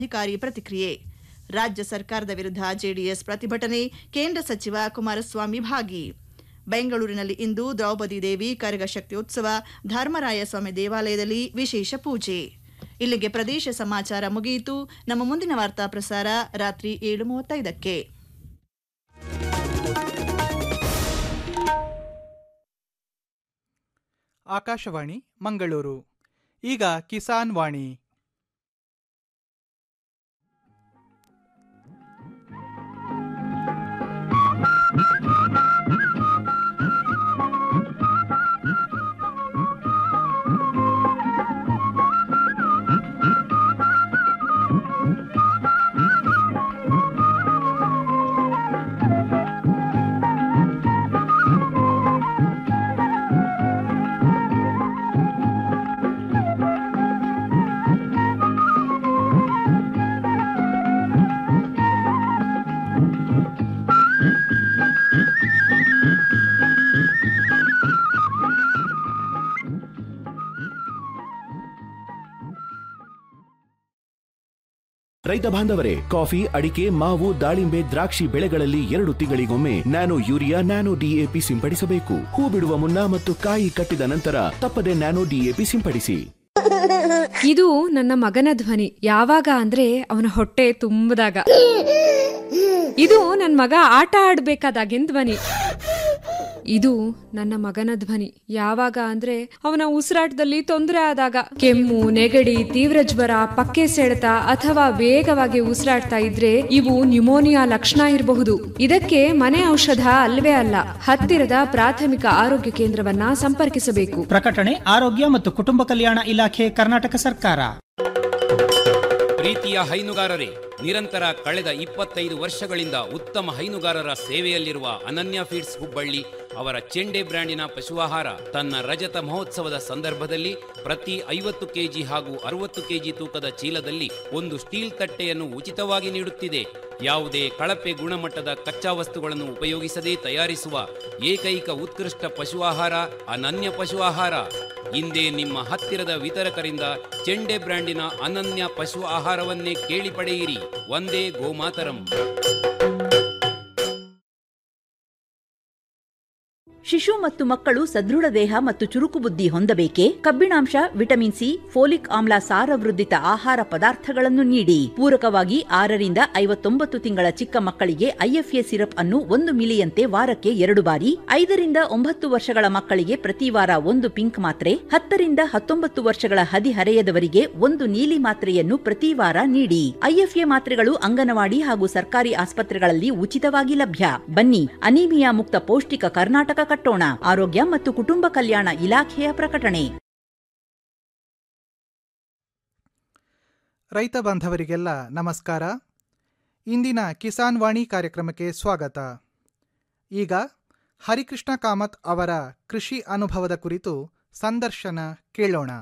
ಅಧಿಕಾರಿ ಪ್ರತಿಕ್ರಿಯೆ ರಾಜ್ಯ ಸರ್ಕಾರದ ವಿರುದ್ಧ ಜೆಡಿಎಸ್ ಪ್ರತಿಭಟನೆ ಕೇಂದ್ರ ಸಚಿವ ಕುಮಾರಸ್ವಾಮಿ ಭಾಗಿ ಬೆಂಗಳೂರಿನಲ್ಲಿ ಇಂದು ದ್ರೌಪದಿ ದೇವಿ ಕರಗ ಶಕ್ತಿಯೋತ್ಸವ ಧರ್ಮರಾಯ ಸ್ವಾಮಿ ದೇವಾಲಯದಲ್ಲಿ ವಿಶೇಷ ಪೂಜೆ ಇಲ್ಲಿಗೆ ಪ್ರದೇಶ ಸಮಾಚಾರ ಮುಗಿಯಿತು ನಮ್ಮ ಮುಂದಿನ ವಾರ್ತಾ ಪ್ರಸಾರ ರಾತ್ರಿ ಏಳು ಮೂವತ್ತೈದಕ್ಕೆ ಆಕಾಶವಾಣಿ ಮಂಗಳೂರು ಈಗ ಕಿಸಾನ್ ವಾಣಿ ರೈತ ಬಾಂಧವರೇ ಕಾಫಿ ಅಡಿಕೆ ಮಾವು ದಾಳಿಂಬೆ ದ್ರಾಕ್ಷಿ ಬೆಳೆಗಳಲ್ಲಿ ಎರಡು ತಿಂಗಳಿಗೊಮ್ಮೆ ನ್ಯಾನೋ ಯೂರಿಯಾ ನ್ಯಾನೋ ಡಿಎಪಿ ಸಿಂಪಡಿಸಬೇಕು ಹೂ ಬಿಡುವ ಮುನ್ನ ಮತ್ತು ಕಾಯಿ ಕಟ್ಟಿದ ನಂತರ ತಪ್ಪದೆ ನ್ಯಾನೋ ಡಿಎಪಿ ಸಿಂಪಡಿಸಿ ಇದು ನನ್ನ ಮಗನ ಧ್ವನಿ ಯಾವಾಗ ಅಂದ್ರೆ ಅವನ ಹೊಟ್ಟೆ ತುಂಬದಾಗ ಇದು ನನ್ನ ಮಗ ಆಟ ಆಡ್ಬೇಕಾದಾಗಿನ ಧ್ವನಿ ಇದು ನನ್ನ ಮಗನ ಧ್ವನಿ ಯಾವಾಗ ಅಂದ್ರೆ ಅವನ ಉಸಿರಾಟದಲ್ಲಿ ತೊಂದರೆ ಆದಾಗ ಕೆಮ್ಮು ನೆಗಡಿ ತೀವ್ರ ಜ್ವರ ಪಕ್ಕೆ ಸೆಳೆತ ಅಥವಾ ವೇಗವಾಗಿ ಉಸಿರಾಡ್ತಾ ಇದ್ರೆ ಇವು ನ್ಯುಮೋನಿಯಾ ಲಕ್ಷಣ ಇರಬಹುದು ಇದಕ್ಕೆ ಮನೆ ಔಷಧ ಅಲ್ವೇ ಅಲ್ಲ ಹತ್ತಿರದ ಪ್ರಾಥಮಿಕ ಆರೋಗ್ಯ ಕೇಂದ್ರವನ್ನ ಸಂಪರ್ಕಿಸಬೇಕು ಪ್ರಕಟಣೆ ಆರೋಗ್ಯ ಮತ್ತು ಕುಟುಂಬ ಕಲ್ಯಾಣ ಇಲಾಖೆ ಕರ್ನಾಟಕ ಸರ್ಕಾರ ಪ್ರೀತಿಯ ಹೈನುಗಾರರೇ ನಿರಂತರ ಕಳೆದ ಇಪ್ಪತ್ತೈದು ವರ್ಷಗಳಿಂದ ಉತ್ತಮ ಹೈನುಗಾರರ ಸೇವೆಯಲ್ಲಿರುವ ಅನನ್ಯ ಫೀಡ್ಸ್ ಹುಬ್ಬಳ್ಳಿ ಅವರ ಚೆಂಡೆ ಬ್ರ್ಯಾಂಡಿನ ಪಶುಆಹಾರ ತನ್ನ ರಜತ ಮಹೋತ್ಸವದ ಸಂದರ್ಭದಲ್ಲಿ ಪ್ರತಿ ಐವತ್ತು ಕೆಜಿ ಹಾಗೂ ಅರವತ್ತು ಕೆಜಿ ತೂಕದ ಚೀಲದಲ್ಲಿ ಒಂದು ಸ್ಟೀಲ್ ತಟ್ಟೆಯನ್ನು ಉಚಿತವಾಗಿ ನೀಡುತ್ತಿದೆ ಯಾವುದೇ ಕಳಪೆ ಗುಣಮಟ್ಟದ ಕಚ್ಚಾ ವಸ್ತುಗಳನ್ನು ಉಪಯೋಗಿಸದೇ ತಯಾರಿಸುವ ಏಕೈಕ ಉತ್ಕೃಷ್ಟ ಪಶು ಆಹಾರ ಅನನ್ಯ ಪಶು ಆಹಾರ ಇಂದೇ ನಿಮ್ಮ ಹತ್ತಿರದ ವಿತರಕರಿಂದ ಚೆಂಡೆ ಬ್ರ್ಯಾಂಡಿನ ಅನನ್ಯ ಪಶು ಆಹಾರವನ್ನೇ ಕೇಳಿ ಪಡೆಯಿರಿ ಒಂದೇ ಗೋಮಾತರಂ ಶಿಶು ಮತ್ತು ಮಕ್ಕಳು ಸದೃಢ ದೇಹ ಮತ್ತು ಚುರುಕು ಬುದ್ಧಿ ಹೊಂದಬೇಕೆ ಕಬ್ಬಿಣಾಂಶ ವಿಟಮಿನ್ ಸಿ ಫೋಲಿಕ್ ಆಮ್ಲ ಸಾರವೃದ್ಧಿತ ಆಹಾರ ಪದಾರ್ಥಗಳನ್ನು ನೀಡಿ ಪೂರಕವಾಗಿ ಆರರಿಂದ ಐವತ್ತೊಂಬತ್ತು ತಿಂಗಳ ಚಿಕ್ಕ ಮಕ್ಕಳಿಗೆ ಐಎಫ್ಎ ಸಿರಪ್ ಅನ್ನು ಒಂದು ಮಿಲಿಯಂತೆ ವಾರಕ್ಕೆ ಎರಡು ಬಾರಿ ಐದರಿಂದ ಒಂಬತ್ತು ವರ್ಷಗಳ ಮಕ್ಕಳಿಗೆ ಪ್ರತಿ ವಾರ ಒಂದು ಪಿಂಕ್ ಮಾತ್ರೆ ಹತ್ತರಿಂದ ಹತ್ತೊಂಬತ್ತು ವರ್ಷಗಳ ಹದಿಹರೆಯದವರಿಗೆ ಒಂದು ನೀಲಿ ಮಾತ್ರೆಯನ್ನು ಪ್ರತಿ ವಾರ ನೀಡಿ ಐಎಫ್ಎ ಮಾತ್ರೆಗಳು ಅಂಗನವಾಡಿ ಹಾಗೂ ಸರ್ಕಾರಿ ಆಸ್ಪತ್ರೆಗಳಲ್ಲಿ ಉಚಿತವಾಗಿ ಲಭ್ಯ ಬನ್ನಿ ಅನೀಮಿಯಾ ಮುಕ್ತ ಪೌಷ್ಟಿಕ ಕರ್ನಾಟಕ ಕಟ್ಟೋಣ ಆರೋಗ್ಯ ಮತ್ತು ಕುಟುಂಬ ಕಲ್ಯಾಣ ಇಲಾಖೆಯ ಪ್ರಕಟಣೆ ರೈತ ಬಾಂಧವರಿಗೆಲ್ಲ ನಮಸ್ಕಾರ ಇಂದಿನ ಕಿಸಾನ್ ವಾಣಿ ಕಾರ್ಯಕ್ರಮಕ್ಕೆ ಸ್ವಾಗತ ಈಗ ಹರಿಕೃಷ್ಣ ಕಾಮತ್ ಅವರ ಕೃಷಿ ಅನುಭವದ ಕುರಿತು ಸಂದರ್ಶನ ಕೇಳೋಣ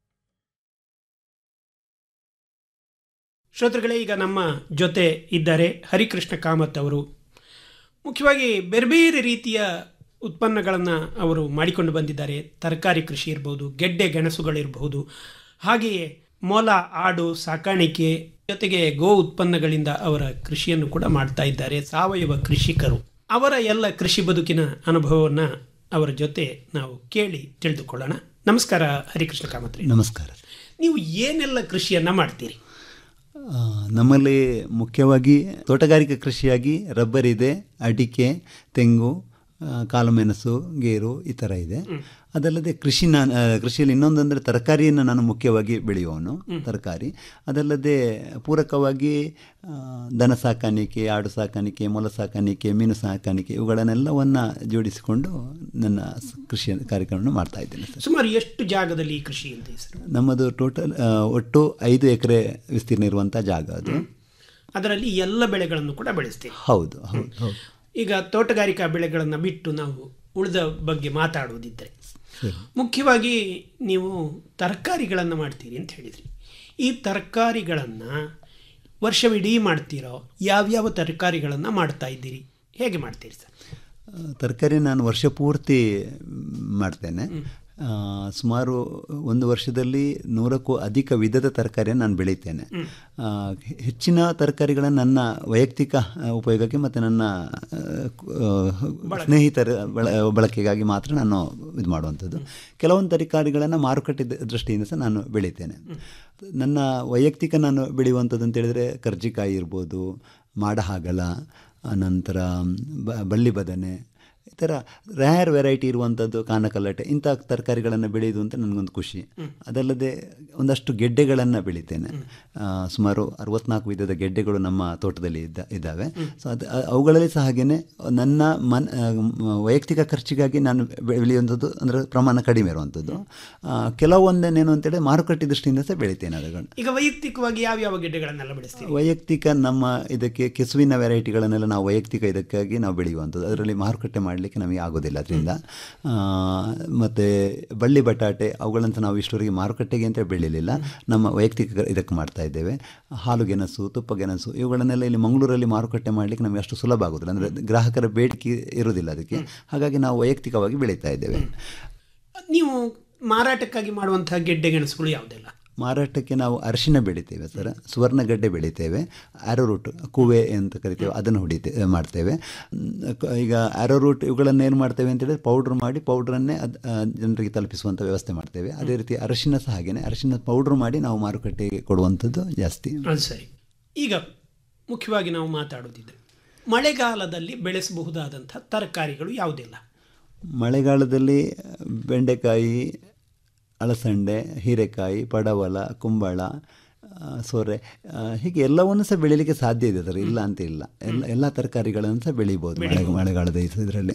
ಶ್ರೋತೃಗಳೇ ಈಗ ನಮ್ಮ ಜೊತೆ ಇದ್ದಾರೆ ಹರಿಕೃಷ್ಣ ಕಾಮತ್ ಅವರು ಮುಖ್ಯವಾಗಿ ಬೇರೆ ಬೇರೆ ರೀತಿಯ ಉತ್ಪನ್ನಗಳನ್ನು ಅವರು ಮಾಡಿಕೊಂಡು ಬಂದಿದ್ದಾರೆ ತರಕಾರಿ ಕೃಷಿ ಇರ್ಬೋದು ಗೆಡ್ಡೆ ಗೆಣಸುಗಳಿರಬಹುದು ಹಾಗೆಯೇ ಮೊಲ ಆಡು ಸಾಕಾಣಿಕೆ ಜೊತೆಗೆ ಗೋ ಉತ್ಪನ್ನಗಳಿಂದ ಅವರ ಕೃಷಿಯನ್ನು ಕೂಡ ಮಾಡ್ತಾ ಇದ್ದಾರೆ ಸಾವಯವ ಕೃಷಿಕರು ಅವರ ಎಲ್ಲ ಕೃಷಿ ಬದುಕಿನ ಅನುಭವವನ್ನು ಅವರ ಜೊತೆ ನಾವು ಕೇಳಿ ತಿಳಿದುಕೊಳ್ಳೋಣ ನಮಸ್ಕಾರ ಹರಿಕೃಷ್ಣ ಕಾಮತ್ರಿ ನಮಸ್ಕಾರ ನೀವು ಏನೆಲ್ಲ ಕೃಷಿಯನ್ನ ಮಾಡ್ತೀರಿ ಆ, ನಮ್ಮಲ್ಲಿ ಮುಖ್ಯವಾಗಿ ತೋಟಗಾರಿಕಾ ಕೃಷಿಯಾಗಿ ರಬ್ಬರ್ ಇದೆ ಅಡಿಕೆ ತೆಂಗು ಆ, ಕಾಳುಮೆಣಸು ಗೇರು ಈ ಥರ ಇದೆ ಅದಲ್ಲದೆ ಕೃಷಿ ನಾನು ಆ, ಕೃಷಿಯಲ್ಲಿ ಇನ್ನೊಂದಂದರೆ ತರಕಾರಿಯನ್ನು ನಾನು ಮುಖ್ಯವಾಗಿ ಬೆಳೆಯುವವನು ತರಕಾರಿ ಅದಲ್ಲದೆ ಪೂರಕವಾಗಿ ಆ, ದನ ಸಾಕಾಣಿಕೆ ಆಡು ಸಾಕಾಣಿಕೆ ಮೊಲ ಸಾಕಾಣಿಕೆ ಮೀನು ಸಾಕಾಣಿಕೆ ಇವುಗಳನ್ನೆಲ್ಲವನ್ನು ಜೋಡಿಸಿಕೊಂಡು ನನ್ನ ಸ್- ಕೃಷಿ ಕಾರ್ಯಕ್ರಮವನ್ನು ಮಾಡ್ತಾ ಇದ್ದೇನೆ ಸರ್ ಸುಮಾರು ಎಷ್ಟು ಜಾಗದಲ್ಲಿ ಈ ಕೃಷಿ ಅಂತ ಸರ್ ನಮ್ಮದು ಟೋಟಲ್ ಆ, ಒಟ್ಟು ಐದು ಎಕರೆ ವಿಸ್ತೀರ್ಣ ಇರುವಂಥ ಜಾಗ ಅದು ಅದರಲ್ಲಿ ಎಲ್ಲ ಬೆಳೆಗಳನ್ನು ಕೂಡ ಬೆಳೆಸ್ತೀವಿ ಹೌದು ಹೌದು ಹೌದು ಈಗ ತೋಟಗಾರಿಕಾ ಬೆಳೆಗಳನ್ನು ಬಿಟ್ಟು ನಾವು ಉಳಿದ ಬಗ್ಗೆ ಮಾತಾಡುವುದಿದ್ದರೆ ಮುಖ್ಯವಾಗಿ ನೀವು ತರಕಾರಿಗಳನ್ನು ಮಾಡ್ತೀರಿ ಅಂತ ಹೇಳಿದ್ರಿ ಈ ತರಕಾರಿಗಳನ್ನು ವರ್ಷವಿಡೀ ಮಾಡ್ತೀರೋ ಯಾವ್ಯಾವ ತರಕಾರಿಗಳನ್ನು ಮಾಡ್ತಾ ಇದ್ದೀರಿ ಹೇಗೆ ಮಾಡ್ತೀರಿ ಸರ್ ತರಕಾರಿ ನಾನು ವರ್ಷ ಪೂರ್ತಿ ಮಾಡ್ತೇನೆ ಆ, ಸುಮಾರು ಒಂದು ವರ್ಷದಲ್ಲಿ ನೂರಕ್ಕೂ ಅಧಿಕ ವಿಧದ ತರಕಾರಿಯನ್ನು ನಾನು ಬೆಳಿತೇನೆ ಆ, ಹೆಚ್ಚಿನ ತರಕಾರಿಗಳನ್ನು ನನ್ನ ವೈಯಕ್ತಿಕ ಆ, ಉಪಯೋಗಕ್ಕೆ ಮತ್ತು ನನ್ನ ಆ, ಕು- ಆ, ಸ್ನೇಹಿತರ ಬಳ ಬಳಕೆಗಾಗಿ ಮಾತ್ರ ನಾನು ಇದು ಮಾಡುವಂಥದ್ದು ಕೆಲವೊಂದು ತರಕಾರಿಗಳನ್ನು ಮಾರುಕಟ್ಟೆ ದ- ದೃಷ್ಟಿಯಿಂದ ಸಹ ನಾನು ಬೆಳಿತೇನೆ ನನ್ನ ವೈಯಕ್ತಿಕ ನಾನು ಬೆಳೆಯುವಂಥದ್ದು ಅಂತ ಹೇಳಿದರೆ ಕರ್ಜಿಕಾಯಿ ಇರ್ಬೋದು ಮಾಡಹಾಗಲ ನಂತರ ಬ ಬಳ್ಳಿ ಬದನೆ ಈ ಥರ ರ್ಯಾರ್ ವೆರೈಟಿ ಇರುವಂಥದ್ದು ಕಾನಕಲ್ಲಟೆ ಇಂಥ ತರಕಾರಿಗಳನ್ನು ಬೆಳೆಯೋದು ಅಂತ ನನಗೊಂದು ಖುಷಿ ಅದಲ್ಲದೆ ಒಂದಷ್ಟು ಗೆಡ್ಡೆಗಳನ್ನು ಬೆಳಿತೇನೆ ಆ, ಸುಮಾರು ಅರವತ್ನಾಲ್ಕು ವಿಧದ ಗೆಡ್ಡೆಗಳು ನಮ್ಮ ತೋಟದಲ್ಲಿ ಇದ್ದ ಇದ್ದಾವೆ ಸೊ ಅದು ಅ- ಅವುಗಳಲ್ಲಿ ಸಹ ಹಾಗೆಯೇ ನನ್ನ ಮನ್ ಆ, ಮ- ವೈಯಕ್ತಿಕ ಖರ್ಚಿಗಾಗಿ ನಾನು ಬೆ- ಬೆಳೆಯುವಂಥದ್ದು ಅಂದರೆ ಪ್ರಮಾಣ ಕಡಿಮೆ ಇರುವಂಥದ್ದು ಆ, ಕೆಲವೊಂದನ್ನೇನು ಅಂತೇಳಿ ಮಾರುಕಟ್ಟೆ ದೃಷ್ಟಿಯಿಂದ ಸಹ ಬೆಳಿತೇನೆ ಅದನ್ನು ಈಗ ವೈಯಕ್ತಿಕವಾಗಿ ಯಾವ ಯಾವ ಗೆಡ್ಡೆಗಳನ್ನೆಲ್ಲ ಬೆಳೆಸ್ತೀವಿ ವೈಯಕ್ತಿಕ ನಮ್ಮ ಇದಕ್ಕೆ ಕೆಸುವಿನ ವೆರೈಟಿಗಳನ್ನೆಲ್ಲ ನಾವು ವೈಯಕ್ತಿಕ ಇದಕ್ಕಾಗಿ ನಾವು ಬೆಳೆಯುವಂಥದ್ದು ಅದರಲ್ಲಿ ಮಾರುಕಟ್ಟೆ ಮಾಡಲಿಕ್ಕೆ ನಮಗೆ ಆಗೋದಿಲ್ಲ ಅದರಿಂದ ಮತ್ತು ಬಳ್ಳಿ ಬಟಾಟೆ ಅವುಗಳಂತ ನಾವು ಇಷ್ಟವರೆಗೆ ಮಾರುಕಟ್ಟೆಗೆ ಅಂತ ಬೆಳೀಲಿಲ್ಲ ನಮ್ಮ ವೈಯಕ್ತಿಕ ಇದಕ್ಕೆ ಮಾಡ್ತಾ ಇದ್ದೇವೆ ಹಾಲು ಗೆಣಸು ತುಪ್ಪ ಗೆಣಸು ಇವುಗಳನ್ನೆಲ್ಲ ಇಲ್ಲಿ ಮಂಗಳೂರಲ್ಲಿ ಮಾರುಕಟ್ಟೆ ಮಾಡಲಿಕ್ಕೆ ನಮಗೆ ಅಷ್ಟು ಸುಲಭ ಆಗೋದಿಲ್ಲ ಅಂದರೆ ಗ್ರಾಹಕರ ಬೇಡಿಕೆ ಇರೋದಿಲ್ಲ ಅದಕ್ಕೆ ಹಾಗಾಗಿ ನಾವು ವೈಯಕ್ತಿಕವಾಗಿ ಬೆಳೀತಾ ಇದ್ದೇವೆ ನೀವು ಮಾರಾಟಕ್ಕಾಗಿ ಮಾಡುವಂತಹ ಗೆಡ್ಡೆ ಗೆಣಸುಗಳು ಯಾವುದೆಲ್ಲ ಮಾರಾಟಕ್ಕೆ ನಾವು ಅರಿಶಿನ ಬೆಳಿತೇವೆ ಸರ್ ಸುವರ್ಣಗಡ್ಡೆ ಬೆಳಿತೇವೆ ಆ್ಯರೋರೂಟ್ ಕೂವೆ ಅಂತ ಕರಿತೇವೆ ಅದನ್ನು ಹೊಡಿತೇ ಮಾಡ್ತೇವೆ ಮ್, ಕ- ಈಗ ಆ್ಯರೋರೂಟ್ ಇವುಗಳನ್ನು ಏನು ಮಾಡ್ತೇವೆ ಅಂತೇಳಿದ್ರೆ ಪೌಡ್ರ್ ಮಾಡಿ ಪೌಡ್ರನ್ನೇ ಅದು ಜನರಿಗೆ ತಲುಪಿಸುವಂಥ ವ್ಯವಸ್ಥೆ ಮಾಡ್ತೇವೆ ಅದೇ ರೀತಿ ಅರಿಶಿನ ಸಹ ಹಾಗೆಯೇ ಅರಿಶಿನ ಪೌಡ್ರ್ ಮಾಡಿ ನಾವು ಮಾರುಕಟ್ಟೆಗೆ ಕೊಡುವಂಥದ್ದು ಜಾಸ್ತಿ ಅದು ಸರಿ ಈಗ ಮುಖ್ಯವಾಗಿ ನಾವು ಮಾತಾಡೋದಿದ್ರೆ ಮಳೆಗಾಲದಲ್ಲಿ ಬೆಳೆಸಬಹುದಾದಂಥ ತರಕಾರಿಗಳು ಯಾವುದಿಲ್ಲ ಮಳೆಗಾಲದಲ್ಲಿ ಬೆಂಡೆಕಾಯಿ ಅಲಸಂಡೆ ಹೀರೆಕಾಯಿ ಪಡವಲ ಕುಂಬಳ ಆ, ಸೋರೆ ಆ, ಹೀಗೆ ಎಲ್ಲವನ್ನು ಸಹ ಬೆಳೀಲಿಕ್ಕೆ ಸಾಧ್ಯ ಇದೆ ಸರ್ ಇಲ್ಲ ಅಂತ ಇಲ್ಲ ಎಲ್ಲ ಎಲ್ಲ ತರಕಾರಿಗಳನ್ನು ಸಹ ಬೆಳಿಬೋದು ಮಳೆ ಮಳೆಗಾಲದ ಇದರಲ್ಲಿ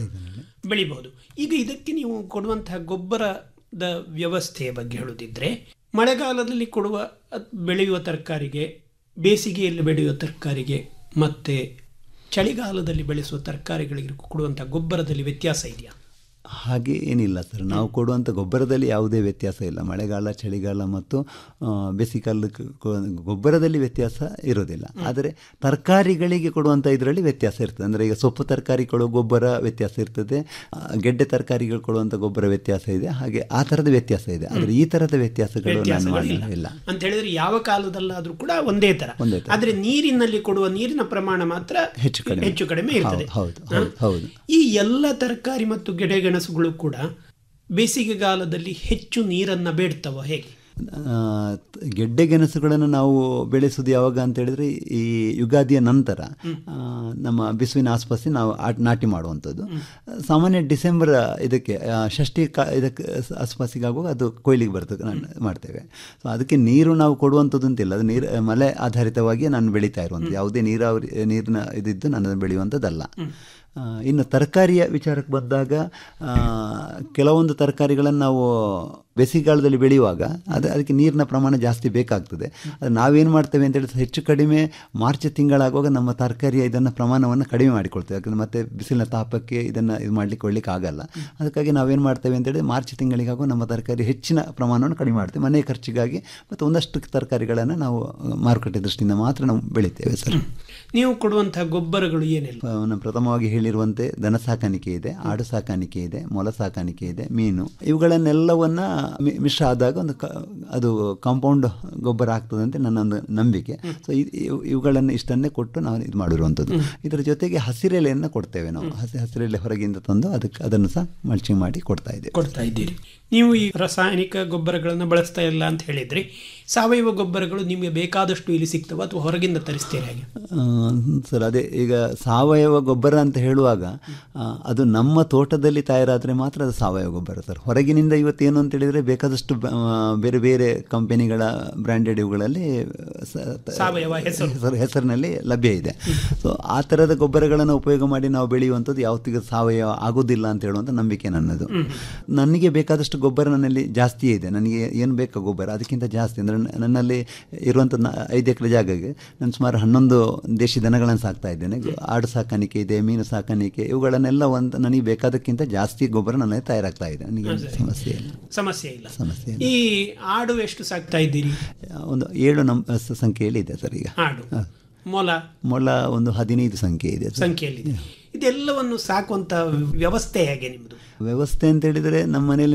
ಬೆಳಿಬಹುದು ಈಗ ಇದಕ್ಕೆ ನೀವು ಕೊಡುವಂತಹ ಗೊಬ್ಬರದ ವ್ಯವಸ್ಥೆಯ ಬಗ್ಗೆ ಹೇಳೋದಿದ್ರೆ ಮಳೆಗಾಲದಲ್ಲಿ ಕೊಡುವ ಅದ್- ಬೆಳೆಯುವ ತರಕಾರಿಗೆ ಬೇಸಿಗೆಯಲ್ಲಿ ಬೆಳೆಯುವ ತರಕಾರಿಗೆ ಮತ್ತೆ ಚಳಿಗಾಲದಲ್ಲಿ ಬೆಳೆಸುವ ತರಕಾರಿಗಳಿಗೆ ಕೊಡುವಂತಹ ಗೊಬ್ಬರದಲ್ಲಿ ವ್ಯತ್ಯಾಸ ಇದೆಯಾ ಹಾಗೆ ಏನಿಲ್ಲ ಸರ್ ನಾವು ಕೊಡುವಂಥ ಗೊಬ್ಬರದಲ್ಲಿ ಯಾವುದೇ ವ್ಯತ್ಯಾಸ ಇಲ್ಲ ಮಳೆಗಾಲ ಚಳಿಗಾಲ ಮತ್ತು ಆ, ಬೇಸಿಗೆಗಾಲಕ್ಕೆ ಕೊ- ಗೊಬ್ಬರದಲ್ಲಿ ವ್ಯತ್ಯಾಸ ಇರೋದಿಲ್ಲ ಆದರೆ ತರಕಾರಿಗಳಿಗೆ ಕೊಡುವಂಥ ಇದರಲ್ಲಿ ವ್ಯತ್ಯಾಸ ಇರ್ತದೆ ಅಂದರೆ ಈಗ ಸೊಪ್ಪು ತರಕಾರಿ ಕೊಡೋ ಗೊಬ್ಬರ ವ್ಯತ್ಯಾಸ ಇರ್ತದೆ ಆ, ಗೆಡ್ಡೆ ತರಕಾರಿಗಳು ಕೊಡುವಂಥ ಗೊಬ್ಬರ ವ್ಯತ್ಯಾಸ ಇದೆ ಹಾಗೆ ಆ ಥರದ ವ್ಯತ್ಯಾಸ ಇದೆ ಆದರೆ ಈ ಥರದ ವ್ಯತ್ಯಾಸಗಳು ನಾನು ವ್ಯತ್ಯಾಸಗಳು ಇಲ್ಲ ಮಾಡಿಲ್ಲ ಅಂತ ಹೇಳಿದ್ರೆ ಯಾವ ಕಾಲದಲ್ಲಾದ್ರೂ ಕೂಡ ಒಂದೇ ತರ ಒಂದೇ ತರ. ಆದ್ರೆ ನೀರಿನಲ್ಲಿ ಕೊಡುವ ನೀರಿನ ಪ್ರಮಾಣ ಮಾತ್ರ ಹೆಚ್ಚು ಕಡಿಮೆ. ಹೆಚ್ಚು ಕಡಿಮೆ ಇರ್ತದೆ ಹೌದು, ಹೌದು, ಹೌದು, ಹೌದು. ಈ ಎಲ್ಲ ತರಕಾರಿ ಮತ್ತು ಗೆಣಸುಗಳು ಕೂಡ ಬೇಸಿಗೆಗಾಲದಲ್ಲಿ ಹೆಚ್ಚು ನೀರನ್ನ ಬೇಡ್ತವ ಹೇಗೆ ಆ, ಗೆಡ್ಡೆ ಗೆಣಸುಗಳನ್ನು ನಾವು ಬೆಳೆಸೋದು ಯಾವಾಗ ಅಂತ ಹೇಳಿದ್ರೆ ಈ ಯುಗಾದಿಯ ನಂತರ ಆ, ನಮ್ಮ ಬಿಸುವಿನ ಆಸ್ಪಾಸಿ ನಾವು ಆ- ನಾಟಿ ಮಾಡುವಂಥದ್ದು ಸಾಮಾನ್ಯ ಡಿಸೆಂಬರ್ ಇದಕ್ಕೆ ಆ, ಷಷ್ಠಿ ಕಾ ಇದಕ್ಕೆ ಸ- ಆಸ್ಪಾಸಿಗಾಗುವಾಗ ಅದು ಕೊಯ್ಲಿಗೆ ಬರ್ತದೆ ನಾನು ಮಾಡ್ತೇವೆ ಸೊ ಅದಕ್ಕೆ ನೀರು ನಾವು ಕೊಡುವಂಥದ್ದು ಅಂತಿಲ್ಲ ಅದು ನೀರು ಮಳೆ ಆಧಾರಿತವಾಗಿ ನಾನು ಬೆಳೀತಾ ಇರುವಂಥದ್ದು ಯಾವುದೇ ನೀರಾವರಿ ನೀರಿನ ಇದಿದ್ದು ನಾನು ಅದನ್ನು ಬೆಳೆಯುವಂಥದ್ದಲ್ಲ ಆ, ಇನ್ನು ತರಕಾರಿಯ ವಿಚಾರಕ್ಕೆ ಬಂದಾಗ ಆ, ಕೆಲವೊಂದು ತರಕಾರಿಗಳನ್ನು ನಾವು ಬೇಸಿಗೆಗಾಲದಲ್ಲಿ ಬೆಳೆಯುವಾಗ ಅದು ಅದಕ್ಕೆ ನೀರಿನ ಪ್ರಮಾಣ ಜಾಸ್ತಿ ಬೇಕಾಗ್ತದೆ ಅದು ನಾವೇನು ಮಾಡ್ತೇವೆ ಅಂತ ಹೇಳಿದ್ರೆ ಹೆಚ್ಚು ಕಡಿಮೆ ಮಾರ್ಚ್ ತಿಂಗಳಾಗುವಾಗ ನಮ್ಮ ತರಕಾರಿಯ ಇದನ್ನು ಪ್ರಮಾಣವನ್ನು ಕಡಿಮೆ ಮಾಡಿಕೊಳ್ತೇವೆ ಯಾಕಂದರೆ ಮತ್ತೆ ಬಿಸಿಲಿನ ತಾಪಕ್ಕೆ ಇದನ್ನು ಇದು ಮಾಡಲಿಕ್ಕೆ ಒಳ್ಳಿಕ್ಕೆ ಆಗಲ್ಲ ಅದಕ್ಕಾಗಿ ನಾವೇನು ಮಾಡ್ತೇವೆ ಅಂತೇಳಿ ಮಾರ್ಚ್ ತಿಂಗಳಿಗಾಗುವ ನಮ್ಮ ತರಕಾರಿ ಹೆಚ್ಚಿನ ಪ್ರಮಾಣವನ್ನು ಕಡಿಮೆ ಮಾಡ್ತೇವೆ ಮನೆ ಖರ್ಚಿಗಾಗಿ ಮತ್ತು ಒಂದಷ್ಟು ತರಕಾರಿಗಳನ್ನು ನಾವು ಮಾರುಕಟ್ಟೆ ದೃಷ್ಟಿಯಿಂದ ಮಾತ್ರ ನಾವು ಬೆಳಿತೇವೆ ಸರ್ ನೀವು ಕೊಡುವಂತಹ ಗೊಬ್ಬರಗಳು ಏನೆಲ್ಲ ನಾನು ಪ್ರಥಮವಾಗಿ ಹೇಳಿರುವಂತೆ ದನ ಸಾಕಾಣಿಕೆ ಇದೆ ಆಡು ಸಾಕಾಣಿಕೆ ಇದೆ ಮೊಲ ಸಾಕಾಣಿಕೆ ಇದೆ ಮೀನು ಇವುಗಳನ್ನೆಲ್ಲವನ್ನ ಮಿ- ಮಿಶ್ರ ಆದಾಗ ಒಂದು ಕ- ಅದು ಕಾಂಪೌಂಡ್ ಗೊಬ್ಬರ ಆಗ್ತದೆ ಅಂತ ನನ್ನ ಒಂದು ನಂಬಿಕೆ ಸೊ ಇವುಗಳನ್ನು ಇಷ್ಟನ್ನೇ ಕೊಟ್ಟು ನಾವು ಇದು ಮಾಡಿರುವಂಥದ್ದು ಇದರ ಜೊತೆಗೆ ಹಸಿರೆಲೆಯನ್ನು ಕೊಡ್ತೇವೆ ನಾವು ಹಸಿ ಹಸಿರೆಲೆ ಹೊರಗಿಂದ ತಂದು ಅದಕ್ಕೆ ಅದನ್ನು ಸಹ ಮಲ್ಚಿಂಗ್ ಮಾಡಿ ಕೊಡ್ತಾ ಇದ್ದೇವೆ ಕೊಡ್ತಾ ಇದ್ದೀರಿ ನೀವು ಈ ರಾಸಾಯನಿಕ ಗೊಬ್ಬರಗಳನ್ನು ಬಳಸ್ತಾ ಇಲ್ಲ ಅಂತ ಹೇಳಿದ್ರಿ ಸಾವಯವ ಗೊಬ್ಬರಗಳು ನಿಮಗೆ ಬೇಕಾದಷ್ಟು ಇಲ್ಲಿ ಸಿಗ್ತವ ಅಥವಾ ಹೊರಗಿಂದ ತರಿಸ್ತೀರಿ ಹಾಗೆ ಆ, ಸರ್ ಅದೇ ಈಗ ಸಾವಯವ ಗೊಬ್ಬರ ಅಂತ ಹೇಳುವಾಗ ಆ, ಅದು ನಮ್ಮ ತೋಟದಲ್ಲಿ ತಯಾರಾದರೆ ಮಾತ್ರ ಅದು ಸಾವಯವ ಗೊಬ್ಬರ ಸರ್ ಹೊರಗಿನಿಂದ ಇವತ್ತೇನು ಅಂತ ಹೇಳಿದರೆ ಬೇಕಾದಷ್ಟು ಬ- ಆ, ಬೇರೆ ಬೇರೆ ಕಂಪೆನಿಗಳ ಬ್ರ್ಯಾಂಡೆಡ್ ಇವುಗಳಲ್ಲಿ ಸ- ತ- ಸಾವಯವ ಹೆಸರು. ಹೆಸರು ಹೆಸರಿನಲ್ಲಿ ಲಭ್ಯ ಇದೆ ಸೊ ಆ ಥರದ ಗೊಬ್ಬರಗಳನ್ನು ಉಪಯೋಗ ಮಾಡಿ ನಾವು ಬೆಳೆಯುವಂಥದ್ದು ಯಾವತ್ತಿಗೂ ಸಾವಯವ ಆಗೋದಿಲ್ಲ ಅಂತ ಹೇಳುವಂಥ ನಂಬಿಕೆ ನನ್ನದು ನನಗೆ ಬೇಕಾದಷ್ಟು ಗೊಬ್ಬರ ನನ್ನಲ್ಲಿ ಜಾಸ್ತಿಯೇ ಇದೆ ನನಗೆ ಏನು ಬೇಕು ಗೊಬ್ಬರ ಅದಕ್ಕಿಂತ ಜಾಸ್ತಿ ಅಂದರೆ ನನ್ನಲ್ಲಿ ಇರುವಂಥ ನ- ಐದು ಎಕರೆ ಜಾಗಕ್ಕೆ ನಾನು ಸುಮಾರು ಹನ್ನೊಂದು ದೇಶಿ ದನಗಳನ್ನು ಸಾಕ್ತಾ ಇದ್ದೇನೆ ಆಡು ಸಾಕಾಣಿಕೆ ಇದೆ ಮೀನು ಸಾಕಾಣಿಕೆ ಇವುಗಳನ್ನೆಲ್ಲ ಒಂದು ನನಗೆ ಬೇಕಾದಕ್ಕಿಂತ ಜಾಸ್ತಿ ಗೊಬ್ಬರ ನನ್ನಲ್ಲಿ ತಯಾರಾಗ್ತಾ ಇದೆ ನನಗೆ ಏನು ಸಮಸ್ಯೆ ಇಲ್ಲ ಸಮಸ್ಯೆ ಇಲ್ಲ ಸಮಸ್ಯೆ ಇಲ್ಲ ಈ ಆಡು ಎಷ್ಟು ಸಾಕ್ತಾ ಇದ್ದೀರಿ ಒಂದು ಏಳು ನಂ ಸ- ಸಂಖ್ಯೆಯಲ್ಲಿ ಇದೆ ಸರ್ ಈಗ ಆಡು ಮೊಲ ಮೊಲ ಒಂದು ಹದಿನೈದು ಸಂಖ್ಯೆ ಇದೆ ಸರ್ ಸಂಖ್ಯೆಯಲ್ಲಿ ಇದೆಲ್ಲವನ್ನು ಸಾಕುವಂತ ವ್ಯವಸ್ಥೆ ಹೇಗೆ ನಿಮ್ಮದು ವ್ಯವಸ್ಥೆ ಅಂತ ಹೇಳಿದರೆ ನಮ್ಮ ಮನೆಯಲ್ಲಿ ನಾವು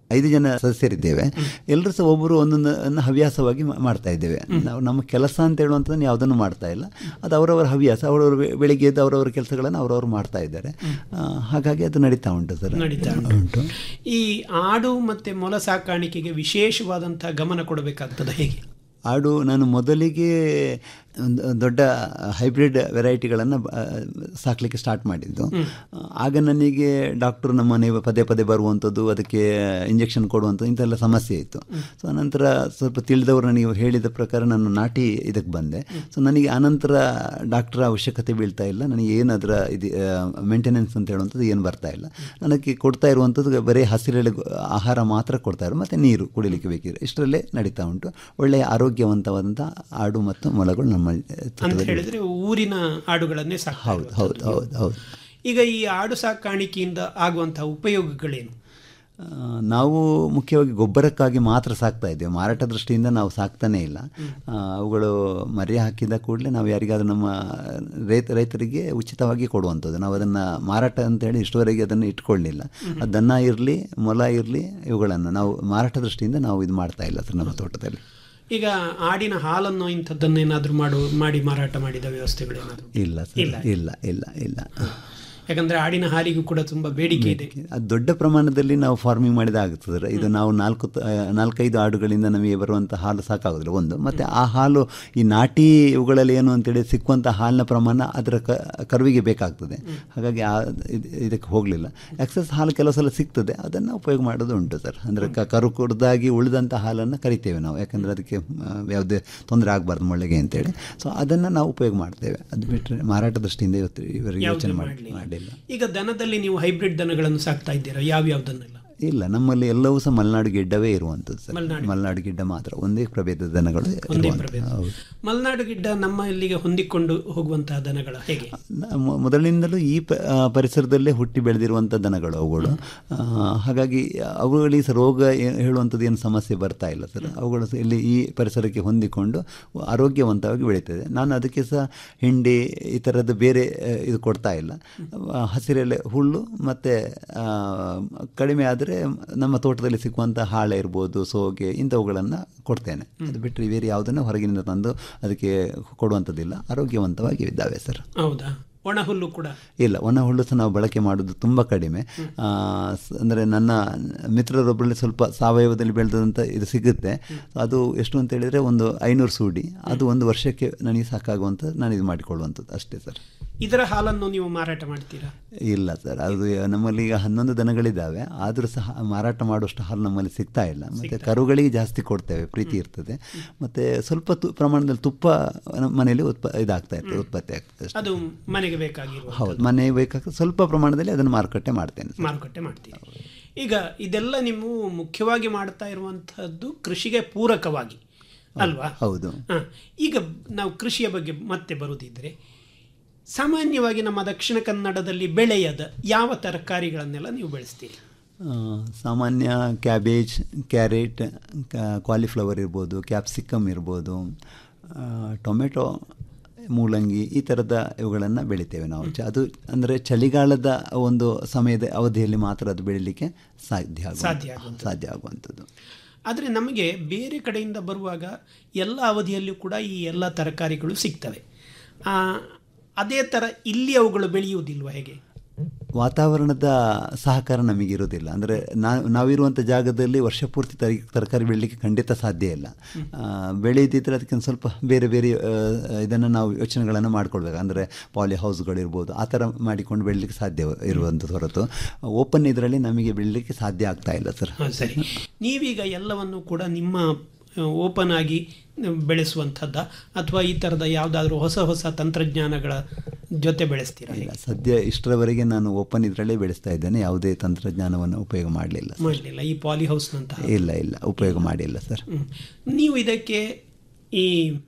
ಐದು ಜನ ಸದಸ್ಯರಿದ್ದೇವೆ ಎಲ್ಲರೂ ಸಹ ಒಬ್ಬರು ಒಂದೊಂದನ್ನು ಹವ್ಯಾಸವಾಗಿ ಮಾ- ಮಾಡ್ತಾ ಇದ್ದೇವೆ ನಾವು ನಮ್ಮ ಕೆಲಸ ಅಂತ ಹೇಳುವಂಥದ್ದನ್ನು ಯಾವುದನ್ನು ಮಾಡ್ತಾ ಇಲ್ಲ ಅದು ಅವರವರ ಹವ್ಯಾಸ ಅವರವರು ಬೆ- ಬೆಳಿಗ್ಗೆ ಎದ್ದು ಅವರವರ ಕೆಲಸಗಳನ್ನು ಅವರವರು ಮಾಡ್ತಾ ಇದ್ದಾರೆ ಆ, ಹಾಗಾಗಿ ಅದು ನಡೀತಾ ಉಂಟು ಸರ್ ನಡೀತಾ ಉಂಟು ಈ ಆಡು ಮತ್ತೆ ಮೊಲ ಸಾಕಾಣಿಕೆಗೆ ವಿಶೇಷವಾದಂತಹ ಗಮನ ಕೊಡಬೇಕಾಗ್ತದೆ ಹೇಗೆ ಆಡು ನಾನು ಮೊದಲಿಗೆ ಒಂದು ದೊಡ್ಡ ಹೈಬ್ರಿಡ್ ವೆರೈಟಿಗಳನ್ನು ಸಾಕಲಿಕ್ಕೆ ಸ್ಟಾರ್ಟ್ ಮಾಡಿದ್ದು ಆಗ ನನಗೆ ಡಾಕ್ಟರ್ ನಮ್ಮ ಮನೆ ಪದೇ ಪದೇ ಬರುವಂಥದ್ದು ಅದಕ್ಕೆ ಇಂಜೆಕ್ಷನ್ ಕೊಡುವಂಥದ್ದು ಇಂಥೆಲ್ಲ ಸಮಸ್ಯೆ ಇತ್ತು ಸೊ ಅನಂತರ ಸ್ವಲ್ಪ ತಿಳಿದವರು ನನಗೆ ಹೇಳಿದ ಪ್ರಕಾರ ನಾನು ನಾಟಿ ಇದಕ್ಕೆ ಬಂದೆ ಸೊ ನನಗೆ ಅನಂತರ ಡಾಕ್ಟರ್ ಅವಶ್ಯಕತೆ ಬೀಳ್ತಾ ಇಲ್ಲ ನನಗೆ ಏನು ಅದರ ಇದು ಮೇಂಟೆನೆನ್ಸ್ ಅಂತ ಹೇಳುವಂಥದ್ದು ಏನು ಬರ್ತಾ ಇಲ್ಲ ನನಗೆ ಕೊಡ್ತಾ ಇರುವಂಥದ್ದು ಬರೀ ಹಸಿರೆಲೆ ಆಹಾರ ಮಾತ್ರ ಕೊಡ್ತಾ ಇರೋ ಮತ್ತು ನೀರು ಕುಡಿಲಿಕ್ಕೆ ಬೇಕಿದೆ ಇಷ್ಟರಲ್ಲೇ ನಡೀತಾ ಉಂಟು ಒಳ್ಳೆಯ ಆರೋಗ್ಯವಂತವಾದಂಥ ಆಡು ಮತ್ತು ಮೊಲಗಳು ನಮ್ಮ ಅಂತ ತೋಟದಲ್ಲಿ ಹೇಳಿದ್ರೆ ಊರಿನ ಆಡುಗಳನ್ನೇ ಸಾಕ್ತಾ ಹೌದು ಹೌದು ಹೌದು ಹೌದು ಈಗ ಈ ಆಡು ಸಾಕಾಣಿಕೆಯಿಂದ ಆಗುವಂತಹ ಉಪಯೋಗಗಳೇನು ಆ, ನಾವು ಮುಖ್ಯವಾಗಿ ಗೊಬ್ಬರಕ್ಕಾಗಿ ಮಾತ್ರ ಸಾಕ್ತಾ ಇದ್ದೇವೆ ಮಾರಾಟ ದೃಷ್ಟಿಯಿಂದ ನಾವು ಸಾಕ್ತಾನೇ ಇಲ್ಲ ಆ, ಅವುಗಳು ಮರಿ ಹಾಕಿದ ಕೂಡಲೇ ನಾವು ಯಾರಿಗಾದ್ರೂ ನಮ್ಮ ರೈತ ರೈತರಿಗೆ ಉಚಿತವಾಗಿ ಕೊಡುವಂಥದ್ದು ನಾವು ಅದನ್ನು ಮಾರಾಟ ಅಂತೇಳಿ ಇಷ್ಟುವರೆಗೆ ಅದನ್ನು ಇಟ್ಕೊಳ್ಳಿಲ್ಲ ಅದು ದನ ಇರಲಿ ಮೊಲ ಇರಲಿ ಇವುಗಳನ್ನು ನಾವು ಮಾರಾಟ ದೃಷ್ಟಿಯಿಂದ ನಾವು ಇದು ಮಾಡ್ತಾ ಇಲ್ಲ ಸರ್ ನಮ್ಮ ತೋಟದಲ್ಲಿ ಈಗ ಆಡಿನ ಹಾಲನ್ನು ಇಂಥದ್ದನ್ನೇನಾದ್ರೂ ಮಾಡು ಮಾಡಿ ಮಾರಾಟ ಮಾಡಿದ ವ್ಯವಸ್ಥೆಗಳೇನಾದ್ರು ಇಲ್ಲ ಇಲ್ಲ. ಸರ್ ಇಲ್ಲ ಇಲ್ಲ ಇಲ್ಲ ಯಾಕಂದ್ರೆ ಆಡಿನ ಹಾಲಿಗೂ ಕೂಡ ತುಂಬಾ ಬೇಡಿಕೆ ಇದೆ ಅದು ದೊಡ್ಡ ಪ್ರಮಾಣದಲ್ಲಿ ನಾವು ಫಾರ್ಮಿಂಗ್ ಮಾಡಿದ ಆಗ್ತದೆ ಸರ್. ಇದು ನಾವು ನಾಲ್ಕು ತ- ಆ, ನಾಲ್ಕೈದು ಆಡುಗಳಿಂದ ನಮಗೆ ಬರುವಂಥ ಹಾಲು ಸಾಕಾಗೋದಿಲ್ಲ ಒಂದು ಮತ್ತು ಆ ಹಾಲು ಈ ನಾಟಿ ಇವುಗಳಲ್ಲಿ ಏನು ಅಂತೇಳಿ ಸಿಕ್ಕುವಂಥ ಹಾಲಿನ ಪ್ರಮಾಣ ಅದರ ಕ ಕರುವಿಗೆ ಬೇಕಾಗ್ತದೆ ಹಾಗಾಗಿ ಆ ಇದ್- ಇದಕ್ಕೆ ಹೋಗಲಿಲ್ಲ ಎಕ್ಸಸ್ ಹಾಲು ಕೆಲವು ಸಲ ಸಿಗ್ತದೆ ಅದನ್ನು ಉಪಯೋಗ ಮಾಡೋದು ಉಂಟು ಸರ್ ಅಂದರೆ ಕ ಕರು ಕುಡ್ದಾಗಿ ಉಳಿದಂಥ ಹಾಲನ್ನು ಕರಿತೇವೆ ನಾವು ಯಾಕಂದರೆ ಅದಕ್ಕೆ ಆ, ಯಾವುದೇ ತೊಂದರೆ ಆಗಬಾರ್ದು ಮೊಳ್ಳೆಗೆ ಅಂತೇಳಿ ಸೊ ಅದನ್ನು ನಾವು ಉಪಯೋಗ ಮಾಡ್ತೇವೆ ಅದು ಬಿಟ್ಟರೆ ಮಾರಾಟ ದೃಷ್ಟಿಯಿಂದ ಇವತ್ತು ಇವರಿಗೆ ಯಾವ್ದು ಯೋಚನೆ ಮಾಡಿ ಮಾಡ್ಲಿಲ್ಲ. ಮಾಡಿಲ್ಲ ಈಗ ದನದಲ್ಲಿ ನೀವು ಹೈಬ್ರಿಡ್ ದನಗಳನ್ನು ಸಾಕ್ತಾ ಇದ್ದೀರಾ ಯಾವ್ಯಾವ್ದನ್ನೆಲ್ಲ ಇಲ್ಲ ನಮ್ಮಲ್ಲಿ ಎಲ್ಲವೂ ಸಹ ಮಲೆನಾಡು ಗಿಡ್ಡವೇ ಇರುವಂಥದ್ದು ಸರ್ ಮಲೆನಾಡು. ಮಲೆನಾಡು ಗಿಡ್ಡ ಮಾತ್ರ ಒಂದೇ ಪ್ರಭೇದದ ದನಗಳು ಒಂದೇ ಇರುವಂಥದ್ದು. ಪ್ರಭೇದ ಹೌದು ಮಲೆನಾಡು ಗಿಡ್ಡ ನಮ್ಮ ಇಲ್ಲಿಗೆ ಹೊಂದಿಕೊಂಡು ಹೋಗುವಂತಹ ದನಗಳ ಹೇಗೆ ನ- ಮೊ- ಮೊದಲಿನಿಂದಲೂ ಈ ಪ ಆ, ಪರಿಸರದಲ್ಲೇ ಹುಟ್ಟಿ ಬೆಳೆದಿರುವಂಥ ದನಗಳು ಅವುಗಳು ಆ, ಹಾಗಾಗಿ ಅವುಗಳಿಗೆ ಸಹ ರೋಗ ಏ- ಹೇಳುವಂಥದ್ದು ಏನು ಸಮಸ್ಯೆ ಬರ್ತಾ ಇಲ್ಲ ಸರ್ ಅವುಗಳು ಸಹ ಇಲ್ಲಿ ಈ ಪರಿಸರಕ್ಕೆ ಹೊಂದಿಕೊಂಡು ಆರೋಗ್ಯವಂತವಾಗಿ ಬೆಳೀತದೆ ನಾನು ಅದಕ್ಕೆ ಸಹ ಹಿಂಡಿ ಈ ಥರದ್ದು ಬೇರೆ ಆ, ಇದು ಕೊಡ್ತಾ ಇಲ್ಲ ಆ, ಹಸಿರೆಲೆ ಹುಲ್ಲು ಮತ್ತು ಕಡಿಮೆ ಆದರೆ ನಮ್ಮ ತೋಟದಲ್ಲಿ ಸಿಕ್ಕುವಂಥ ಹಾಳೆ ಇರ್ಬೋದು ಸೋಗೆ ಇಂಥವುಗಳನ್ನು ಕೊಡ್ತೇನೆ ಅದು ಬಿಟ್ಟರೆ ಬೇರೆ ಯಾವುದನ್ನು ಹೊರಗಿನಿಂದ ತಂದು ಅದಕ್ಕೆ ಕೊಡುವಂಥದ್ದಿಲ್ಲ ಆರೋಗ್ಯವಂತವಾಗಿ ಇದ್ದಾವೆ ಸರ್ ಹೌದಾ ಒಣ ಹುಲ್ಲು ಕೂಡ ಇಲ್ಲ ಒಣ ಹುಲ್ಲು ಸಹ ನಾವು ಬಳಕೆ ಮಾಡೋದು ತುಂಬ ಕಡಿಮೆ ಅಂದರೆ ನನ್ನ ಮಿತ್ರರೊಬ್ಬರಲ್ಲಿ ಸ್ವಲ್ಪ ಸಾವಯವದಲ್ಲಿ ಬೆಳೆದಂಥ ಇದು ಸಿಗುತ್ತೆ ಅದು ಎಷ್ಟು ಅಂತ ಹೇಳಿದರೆ ಒಂದು ಐನೂರು ಸೂಡಿ ಅದು ಒಂದು ವರ್ಷಕ್ಕೆ ನನಗೆ ಸಾಕಾಗುವಂಥ ನಾನು ಇದು ಮಾಡಿಕೊಳ್ಳುವಂಥದ್ದು ಅಷ್ಟೇ ಸರ್ ಇದರ ಹಾಲನ್ನು ನೀವು ಮಾರಾಟ ಮಾಡ್ತೀರಾ ಇಲ್ಲ ಸರ್ ಅದು ನಮ್ಮಲ್ಲಿ ಈಗ ಹನ್ನೊಂದು ದನಗಳಿದ್ದಾವೆ ಆದರೂ ಸಹ ಮಾರಾಟ ಮಾಡುವಷ್ಟು ಹಾಲು ನಮ್ಮಲ್ಲಿ ಸಿಗ್ತಾ ಇಲ್ಲ ಮತ್ತು ಕರುಗಳಿಗೆ ಜಾಸ್ತಿ ಕೊಡ್ತೇವೆ ಪ್ರೀತಿ ಇರ್ತದೆ ಮತ್ತು ಸ್ವಲ್ಪ ತು ಪ್ರಮಾಣದಲ್ಲಿ ತುಪ್ಪ ನಮ್ಮ ಮನೆಯಲ್ಲಿ ಉತ್ಪ ಇದಾಗ್ತಾ ಇರ್ತದೆ ಉತ್ಪತ್ತಿ ಆಗ್ತದೆ ಅಷ್ಟೇ. ಅದು ಮನೆಗೆ ಬೇಕಾಗಿರುವ ಹೌದು ಮನೆ ಬೇಕಾಗ್ತದೆ ಸ್ವಲ್ಪ ಪ್ರಮಾಣದಲ್ಲಿ ಅದನ್ನು ಮಾರುಕಟ್ಟೆ ಮಾಡ್ತೇನೆ ಸರ್. ಮಾರುಕಟ್ಟೆ ಮಾಡ್ತೀರಿ ಈಗ ಇದೆಲ್ಲ ನೀವು ಮುಖ್ಯವಾಗಿ ಮಾಡ್ತಾ ಇರುವಂತಹದ್ದು ಕೃಷಿಗೆ ಪೂರಕವಾಗಿ ಅಲ್ವಾ ಹೌದು ಹ. ಈಗ ನಾವು ಕೃಷಿಯ ಬಗ್ಗೆ ಮತ್ತೆ ಬರುವುದಿದ್ರೆ ಸಾಮಾನ್ಯವಾಗಿ ನಮ್ಮ ದಕ್ಷಿಣ ಕನ್ನಡದಲ್ಲಿ ಬೆಳೆಯದ ಯಾವ ತರಕಾರಿಗಳನ್ನೆಲ್ಲ ನೀವು ಬೆಳೆಸ್ತೀರಿ ಆ, ಸಾಮಾನ್ಯ ಕ್ಯಾಬೇಜ್ ಕ್ಯಾರೆಟ್ ಕಾಲಿಫ್ಲವರ್ ಇರ್ಬೋದು ಕ್ಯಾಪ್ಸಿಕಮ್ ಇರ್ಬೋದು ಆ, ಟೊಮೆಟೊ ಮೂಲಂಗಿ ಈ ಥರದ ಇವುಗಳನ್ನು ಬೆಳಿತೇವೆ ನಾವು ಚ- ಅದು ಅಂದರೆ ಚಳಿಗಾಲದ ಒಂದು ಸಮಯದ ಅವಧಿಯಲ್ಲಿ ಮಾತ್ರ ಅದು ಬೆಳೀಲಿಕ್ಕೆ ಸಾಧ್ಯ ಆಗುವ- ಸಾಧ್ಯ ಆಗುವಂಥದ್ದು. ಸಾಧ್ಯ ಆಗುವಂಥದ್ದು ಆದರೆ ನಮಗೆ ಬೇರೆ ಕಡೆಯಿಂದ ಬರುವಾಗ ಎಲ್ಲ ಅವಧಿಯಲ್ಲೂ ಕೂಡ ಈ ಎಲ್ಲ ತರಕಾರಿಗಳು ಸಿಗ್ತವೆ ಆ, ಅದೇ ಥರ ಇಲ್ಲಿ ಅವುಗಳು ಬೆಳೆಯುವುದಿಲ್ವ ಹೇಗೆ ವಾತಾವರಣದ ಸಹಕಾರ ನಮಗಿರೋದಿಲ್ಲ ಅಂದರೆ ನಾವು ನಾವಿರುವಂಥ ಜಾಗದಲ್ಲಿ ವರ್ಷ ಪೂರ್ತಿ ತರಿ ತರಕಾರಿ ಬೆಳಲಿಕ್ಕೆ ಖಂಡಿತ ಸಾಧ್ಯ ಇಲ್ಲ ಆ, ಬೆಳೆಯದಿದ್ದರೆ ಅದಕ್ಕೆ ಒಂದು ಸ್ವಲ್ಪ ಬೇರೆ ಬೇರೆ ಇದನ್ನು ನಾವು ಯೋಚನೆಗಳನ್ನು ಮಾಡ್ಕೊಳ್ಬೇಕು ಅಂದರೆ ಪಾಲಿ ಹೌಸ್ಗಳಿರ್ಬೋದು ಆ ಥರ ಮಾಡಿಕೊಂಡು ಬೆಳಲಿಕ್ಕೆ ಸಾಧ್ಯ ಇರುವಂಥದ್ದು ಹೊರತು ಓಪನ್ ಇದರಲ್ಲಿ ನಮಗೆ ಬೆಳಲಿಕ್ಕೆ ಸಾಧ್ಯ ಆಗ್ತಾ ಇಲ್ಲ ಸರ್ ಹ, ಸರಿ ನೀವೀಗ ಎಲ್ಲವನ್ನು ಕೂಡ ನಿಮ್ಮ ಓಪನ್ ಆಗಿ ಬೆಳೆಸುವಂಥದ್ದ ಅಥವಾ ಈ ಥರದ ಯಾವುದಾದ್ರೂ ಹೊಸ ಹೊಸ ತಂತ್ರಜ್ಞಾನಗಳ ಜೊತೆ ಬೆಳೆಸ್ತೀರಾ ಇಲ್ಲ ಸದ್ಯ ಇಷ್ಟರವರೆಗೆ ನಾನು ಓಪನ್ ಇದರಲ್ಲೇ ಬೆಳೆಸ್ತಾ ಇದ್ದೇನೆ ಯಾವುದೇ ತಂತ್ರಜ್ಞಾನವನ್ನು ಉಪಯೋಗ ಮಾಡಲಿಲ್ಲ ಮಾಡಲಿಲ್ಲ ಈ ಪಾಲಿ ಹೌಸ್ನಂತಹ ಇಲ್ಲ ಇಲ್ಲ ಉಪಯೋಗ ಮಾಡಿಲ್ಲ ಸರ್ ಹ್ಮ್. ನೀವು ಇದಕ್ಕೆ ಈ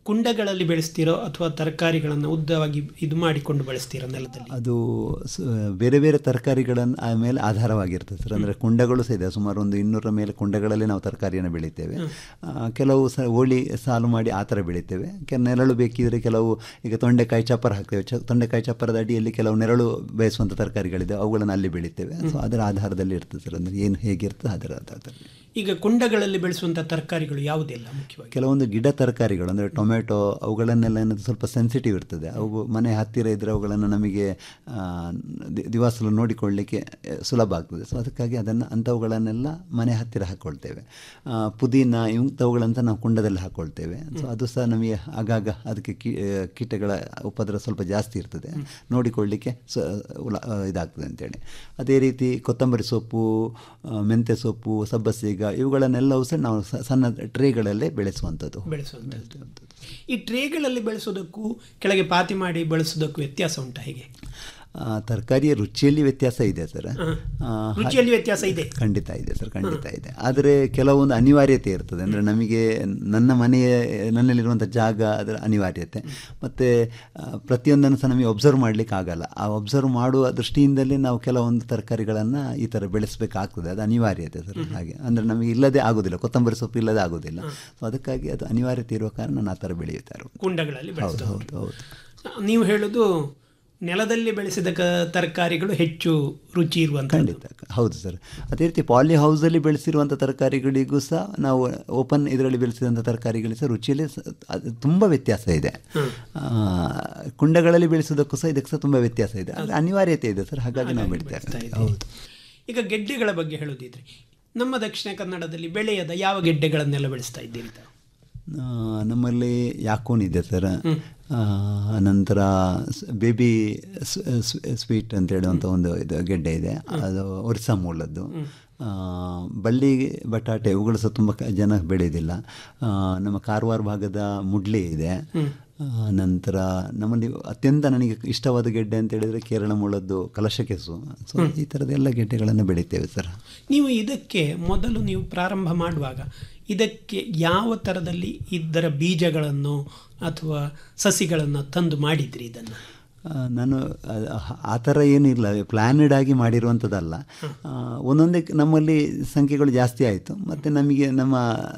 ಕುಂಡಗಳಲ್ಲಿ ಬೆಳೆಸ್ತೀರೋ ಅಥವಾ ತರಕಾರಿಗಳನ್ನು ಉದ್ದವಾಗಿ ಇದು ಮಾಡಿಕೊಂಡು ಬೆಳೆಸ್ತೀರೋ ನೆಲದಲ್ಲಿ ಅದು ಸ- ಬೇರೆ ಬೇರೆ ತರಕಾರಿಗಳನ್ನು ಆ ಮೇಲೆ ಆಧಾರವಾಗಿರ್ತದೆ ಸರ್ ಅಂದರೆ ಕುಂಡಗಳು ಸಹ ಇದೆ ಸುಮಾರು ಒಂದು ಇನ್ನೂರ ಮೇಲೆ ಕುಂಡಗಳಲ್ಲಿ ನಾವು ತರಕಾರಿಯನ್ನು ಬೆಳಿತೇವೆ ಆ, ಕೆಲವು ಸ ಓಳಿ ಸಾಲು ಮಾಡಿ ಆ ಥರ ಬೆಳಿತೇವೆ ಕೆಲ ನೆರಳು ಬೇಕಿದ್ರೆ ಕೆಲವು ಈಗ ತೊಂಡೆಕಾಯಿ ಚಪ್ಪರ ಹಾಕ್ತೇವೆ ಚ ತೊಂಡೆಕಾಯಿ ಚಪ್ಪರದ ಅಡಿಯಲ್ಲಿ ಕೆಲವು ನೆರಳು ಬೇಯಿಸುವಂಥ ತರಕಾರಿಗಳಿದೆ ಅವುಗಳನ್ನು ಅಲ್ಲಿ ಬೆಳಿತೇವೆ ಸೊ ಅದರ ಆಧಾರದಲ್ಲಿ ಇರ್ತದೆ ಸರ್ ಅಂದರೆ ಏನು ಹೇಗಿರ್ತದೆ ಅದರ ಆಧಾರದಲ್ಲಿ ಈಗ ಕುಂಡಗಳಲ್ಲಿ ಬೆಳೆಸುವಂಥ ತರಕಾರಿಗಳು ಯಾವುದೆಲ್ಲ ಮುಖ್ಯವಾಗಿ ಕೆಲವೊಂದು ಗಿಡ ತರಕಾರಿಗಳು ಅಂದರೆ ಟೊಮೆಟೊ ಅವುಗಳನ್ನೆಲ್ಲ ಏನದು ಸ್ವಲ್ಪ ಸೆನ್ಸಿಟಿವ್ ಇರ್ತದೆ ಅವು ಮನೆ ಹತ್ತಿರ ಇದ್ದರೆ ಅವುಗಳನ್ನು ನಮಗೆ ಆ, ದಿ- ದಿವಸಲು ನೋಡಿಕೊಳ್ಳಲಿಕ್ಕೆ ಆ, ಸುಲಭ ಆಗ್ತದೆ ಸೊ ಅದಕ್ಕಾಗಿ ಅದನ್ನು ಅಂಥವುಗಳನ್ನೆಲ್ಲ ಮನೆ ಹತ್ತಿರ ಹಾಕ್ಕೊಳ್ತೇವೆ ಆ, ಪುದೀನ ಇಂಥವುಗಳಂತ ನಾವು ಕುಂಡದಲ್ಲಿ ಹಾಕ್ಕೊಳ್ತೇವೆ ಸೊ ಅದು ಸಹ ನಮಗೆ ಆಗಾಗ ಅದಕ್ಕೆ ಕೀ ಆ, ಕೀಟಗಳ ಉಪದ್ರ ಸ್ವಲ್ಪ ಜಾಸ್ತಿ ಇರ್ತದೆ ನೋಡಿಕೊಳ್ಳಲಿಕ್ಕೆ ಸ ಉಲ ಆ, ಇದಾಗ್ತದೆ ಅಂತೇಳಿ ಅದೇ ರೀತಿ ಕೊತ್ತಂಬರಿ ಸೊಪ್ಪು ಆ, ಮೆಂತ್ಯ ಸೊಪ್ಪು ಸಬ್ಬಸ್ಸಿಗ ಇವುಗಳನ್ನೆಲ್ಲವೂ ಸಹ ನಾವು ಸ- ಸಣ್ಣ ಟ್ರೇಗಳಲ್ಲೇ ಬೆಳೆಸುವಂಥದ್ದು ಬೆಳೆಸುವಂಥದ್ದು ಈ ಟ್ರೇಗಳಲ್ಲಿ ಬೆಳೆಸೋದಕ್ಕೂ ಕೆಳಗೆ ಪಾತಿ ಮಾಡಿ ಬೆಳೆಸೋದಕ್ಕೂ ವ್ಯತ್ಯಾಸ ಉಂಟಾ ಹೇಗೆ ಆ, ತರಕಾರಿಯ ರುಚಿಯಲ್ಲಿ ವ್ಯತ್ಯಾಸ ಇದೆ ಸರ್ ಆ, ರುಚಿಯಲ್ಲಿ ವ್ಯತ್ಯಾಸ ಇದೆ ಖಂಡಿತ ಇದೆ ಸರ್ ಖಂಡಿತ ಇದೆ ಆದರೆ ಕೆಲವೊಂದು ಅನಿವಾರ್ಯತೆ ಇರ್ತದೆ ಅಂದರೆ ನಮಗೆ ನನ್ನ ಮನೆಯ ನನ್ನಲ್ಲಿರುವಂಥ ಜಾಗ ಅದರ ಅನಿವಾರ್ಯತೆ ಮತ್ತು ಪ್ರತಿಯೊಂದನ್ನು ಸಹ ನಮಗೆ ಒಬ್ಸರ್ವ್ ಮಾಡಲಿಕ್ಕೆ ಆಗಲ್ಲ ಆ ಒಬ್ಸರ್ವ್ ಮಾಡುವ ದೃಷ್ಟಿಯಿಂದಲೇ ನಾವು ಕೆಲವೊಂದು ತರಕಾರಿಗಳನ್ನು ಈ ಥರ ಬೆಳೆಸಬೇಕಾಗ್ತದೆ ಅದು ಅನಿವಾರ್ಯತೆ ಸರ್ ಹಾಗೆ ಅಂದರೆ ನಮಗೆ ಇಲ್ಲದೆ ಆಗೋದಿಲ್ಲ ಕೊತ್ತಂಬರಿ ಸೊಪ್ಪು ಇಲ್ಲದೆ ಆಗೋದಿಲ್ಲ ಸೊ ಅದಕ್ಕಾಗಿ ಅದು ಅನಿವಾರ್ಯತೆ ಇರುವ ಕಾರಣ ನಾನು ಆ ಥರ ಬೆಳೆಯುತ್ತಾ ಇರೋದು ಕುಂಡಗಳಲ್ಲಿ ಹೌದು ಬೆಳೆಸೋದು ಹೌದು ಹೌದು ನೀವು ಹೇಳೋದು ನೆಲದಲ್ಲಿ ಬೆಳೆಸಿದ ಕ ತರಕಾರಿಗಳು ಹೆಚ್ಚು ರುಚಿ ಇರುವಂಥ ಖಂಡಿತ ಹೌದು ಸರ್ ಅದೇ ರೀತಿ ಪಾಲಿ ಹೌಸಲ್ಲಿ ಬೆಳೆಸಿರುವಂಥ ತರಕಾರಿಗಳಿಗೂ ಸಹ ನಾವು ಓಪನ್ ಇದರಲ್ಲಿ ಬೆಳೆಸಿದಂಥ ತರಕಾರಿಗಳಿಗೆ ಸಹ ರುಚಿಯಲ್ಲಿ ಸ- ಅದು ತುಂಬ ವ್ಯತ್ಯಾಸ ಇದೆ ಆ, ಕುಂಡಗಳಲ್ಲಿ ಬೆಳೆಸೋದಕ್ಕೂ ಸಹ ಇದಕ್ಕೆ ಸಹ ತುಂಬ ವ್ಯತ್ಯಾಸ ಇದೆ ಆದರೆ ಅನಿವಾರ್ಯತೆ ಇದೆ ಸರ್ ಹಾಗಾಗಿ ನಾವು ಬೆಳಿತಾ ಇದ್ದೀವಿ ಹೌದು ಈಗ ಗೆಡ್ಡೆಗಳ ಬಗ್ಗೆ ಹೇಳೋದಿದ್ರೆ ನಮ್ಮ ದಕ್ಷಿಣ ಕನ್ನಡದಲ್ಲಿ ಬೆಳೆಯದ ಯಾವ ಗೆಡ್ಡೆಗಳನ್ನೆಲ್ಲ ಬೆಳೆಸ್ತಾ ಇದ್ದೀರಿ ತಾವು? ಆ, ನಮ್ಮಲ್ಲಿ ಯಾಕೋನ್ ಇದೆ ಸರ್ ಆ, ನಂತರ ಸ್- ಬೇಬಿ ಸ್- ಸ್- ಸ್ವೀಟ್ ಅಂತ ಹೇಳುವಂಥ ಒಂದು ಇದು ಗೆಡ್ಡೆ ಇದೆ ಅದು ಒರಿಸ್ಸಾ ಮೂಲದ್ದು ಆ, ಬಳ್ಳಿ ಬಟಾಟೆ ಇವುಗಳು ಸಹ ತುಂಬ ಕ- ಜನ ಬೆಳೆಯೋದಿಲ್ಲ ಆ, ನಮ್ಮ ಕಾರವಾರ ಭಾಗದ ಮುಡ್ಲಿ ಇದೆ ಆ, ನಂತರ ನಮ್ಮಲ್ಲಿ ಅತ್ಯಂತ ನನಗೆ ಇಷ್ಟವಾದ ಗೆಡ್ಡೆ ಅಂತ ಹೇಳಿದರೆ ಕೇರಳ ಮೂಲದ್ದು ಕಲಶಕೆಸು ಸೊ ಈ ಥರದ ಎಲ್ಲ ಗೆಡ್ಡೆಗಳನ್ನು ಬೆಳಿತೇವೆ ಸರ್ ನೀವು ಇದಕ್ಕೆ ಮೊದಲು ನೀವು ಪ್ರಾರಂಭ ಮಾಡುವಾಗ ಇದಕ್ಕೆ ಯಾವ ಥರದಲ್ಲಿ ಇದರ ಬೀಜಗಳನ್ನು ಅಥವಾ ಸಸಿಗಳನ್ನು ತಂದು ಮಾಡಿದ್ರಿ ಇದನ್ನು ಆ, ನಾನು ಆ- ಆ ಥರ ಏನಿಲ್ಲ ಪ್ಲ್ಯಾನೆಡ್ ಆಗಿ ಮಾಡಿರುವಂಥದ್ದಲ್ಲ ಆ, ಒಂದೊಂದೇ ನಮ್ಮಲ್ಲಿ ಸಂಖ್ಯೆಗಳು ಜಾಸ್ತಿ ಆಯಿತು ಮತ್ತು ನಮಗೆ ನಮ್ಮ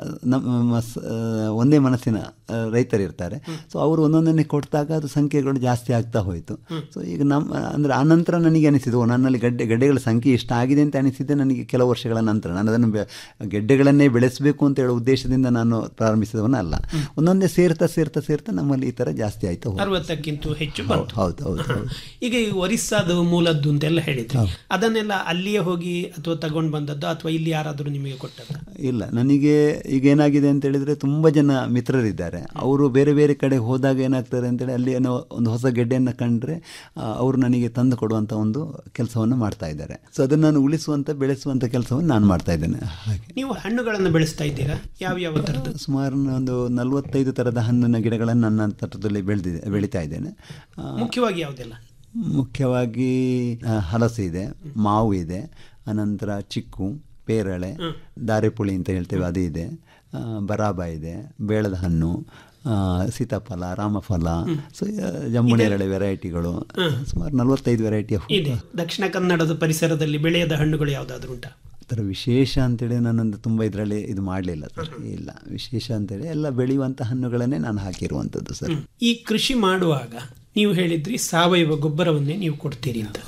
ನಮ್ಮ ಸ- ಆ, ಒಂದೇ ಮನಸ್ಸಿನ ಆ, ರೈತರಿರ್ತಾರೆ ಸೊ ಅವರು ಒಂದೊಂದನ್ನೇ ಕೊಟ್ಟಾಗ ಅದು ಸಂಖ್ಯೆಗಳು ಜಾಸ್ತಿ ಆಗ್ತಾ ಹೋಯಿತು ಸೊ ಈಗ ನಮ್ಮ ಅಂದರೆ ಆ ನಂತರ ನನಗೆ ಅನಿಸಿತು ಓ, ನನ್ನಲ್ಲಿ ಗಡ್ಡೆ ಗಡ್ಡೆಗಳ ಸಂಖ್ಯೆ ಇಷ್ಟ ಆಗಿದೆ ಅಂತ ಅನಿಸಿದ್ದೆ ನನಗೆ ಕೆಲವು ವರ್ಷಗಳ ನಂತರ ನಾನು ಅದನ್ನು ಬೆ- ಗೆಡ್ಡೆಗಳನ್ನೇ ಬೆಳೆಸಬೇಕು ಅಂತ ಹೇಳೋ ಉದ್ದೇಶದಿಂದ ನಾನು ಪ್ರಾರಂಭಿಸಿದವನಲ್ಲ ಒಂದೊಂದೇ ಸೇರ್ತಾ ಸೇರ್ತಾ ಸೇರ್ತಾ ನಮ್ಮಲ್ಲಿ ಈ ಥರ ಜಾಸ್ತಿ ಆಯಿತು ಅರವತ್ತಕ್ಕಿಂತ ಹೆಚ್ಚು ಬಂತು ಹೌದು ಹೌದು ಹೌದು ಈಗ ಈ ಒರಿಸ್ಸಾದು ಮೂಲದ್ದು ಅಂತೆಲ್ಲ ಹೇಳಿದ್ರಿ ಅದನ್ನೆಲ್ಲ ಅಲ್ಲಿಯೇ ಹೋಗಿ ಅಥವಾ ತಗೊಂಡು ಬಂದದ್ದು ಅಥವಾ ಇಲ್ಲಿ ಯಾರಾದರೂ ನಿಮಗೆ ಕೊಟ್ಟದ್ದು ಇಲ್ಲ ನನಗೆ ಈಗ ಏನಾಗಿದೆ ಅಂತ ಹೇಳಿದ್ರೆ ತುಂಬ ಜನ ಮಿತ್ರರಿದ್ದಾರೆ ಅವರು ಬೇರೆ ಬೇರೆ ಕಡೆ ಹೋದಾಗ ಏನಾಗ್ತಾರೆ ಅಂತೇಳಿ ಅಲ್ಲಿ ಏನೋ ಒಂದು ಹೊಸ ಗೆಡ್ಡೆಯನ್ನು ಕಂಡ್ರೆ ಆ, ಅವರು ನನಗೆ ತಂದು ಕೊಡುವಂಥ ಒಂದು ಕೆಲಸವನ್ನು ಮಾಡ್ತಾ ಇದ್ದಾರೆ ಸೊ ಅದನ್ನು ನಾನು ಉಳಿಸುವಂಥ ಬೆಳೆಸುವಂಥ ಕೆಲಸವನ್ನು ನಾನು ಮಾಡ್ತಾ ಇದ್ದೇನೆ ಹಾಗೆ ನೀವು ಹಣ್ಣುಗಳನ್ನು ಬೆಳೆಸ್ತಾ ಇದ್ದೀರಾ ಯಾವ ಯಾವ ಥರದ್ದು ಸುಮಾರು ಒಂದು ನಲವತ್ತೈದು ಥರದ ಹಣ್ಣಿನ ಗಿಡಗಳನ್ನು ನನ್ನ ತೋಟದಲ್ಲಿ ಬೆಳೆದಿದೆ ಬೆಳೀತಾ ಇದ್ದೇನೆ ಆ, ಮುಖ್ಯವಾಗಿ ಯಾವುದೆಲ್ಲ ಮುಖ್ಯವಾಗಿ ಆ, ಹಲಸು ಇದೆ ಮಾವು ಇದೆ ಅನಂತರ ಚಿಕ್ಕು ಪೇರಳೆ ದಾರೆಪುಳಿ ಅಂತ ಹೇಳ್ತೇವೆ ಅದು ಇದೆ ಆ, ಬರಾಬ ಇದೆ ಬೇಳದ ಹಣ್ಣು ಆ, ಸೀತಾಫಲ ರಾಮಫಲ ಸೊ ಜಂಬು ನೇರಳೆ ವೆರೈಟಿಗಳು ಸುಮಾರು ನಲವತ್ತೈದು ವೆರೈಟಿಯ ಇದೆ ದಕ್ಷಿಣ ಕನ್ನಡದ ಪರಿಸರದಲ್ಲಿ ಬೆಳೆಯದ ಹಣ್ಣುಗಳು ಯಾವುದಾದ್ರೂ ಉಂಟಾ ಥರ ವಿಶೇಷ ಅಂತೇಳಿ ನಾನೊಂದು ತುಂಬ ಇದರಲ್ಲಿ ಇದು ಮಾಡಲಿಲ್ಲ ಸರ್ ಇಲ್ಲ ವಿಶೇಷ ಅಂತೇಳಿ ಎಲ್ಲ ಬೆಳೆಯುವಂಥ ಹಣ್ಣುಗಳನ್ನೇ ನಾನು ಹಾಕಿರುವಂಥದ್ದು ಸರ್ ಈ ಕೃಷಿ ಮಾಡುವಾಗ ನೀವು ಹೇಳಿದ್ರಿ ಸಾವಯವ ಗೊಬ್ಬರವನ್ನೇ ನೀವು ಕೊಡ್ತೀರಿ ಅಂತ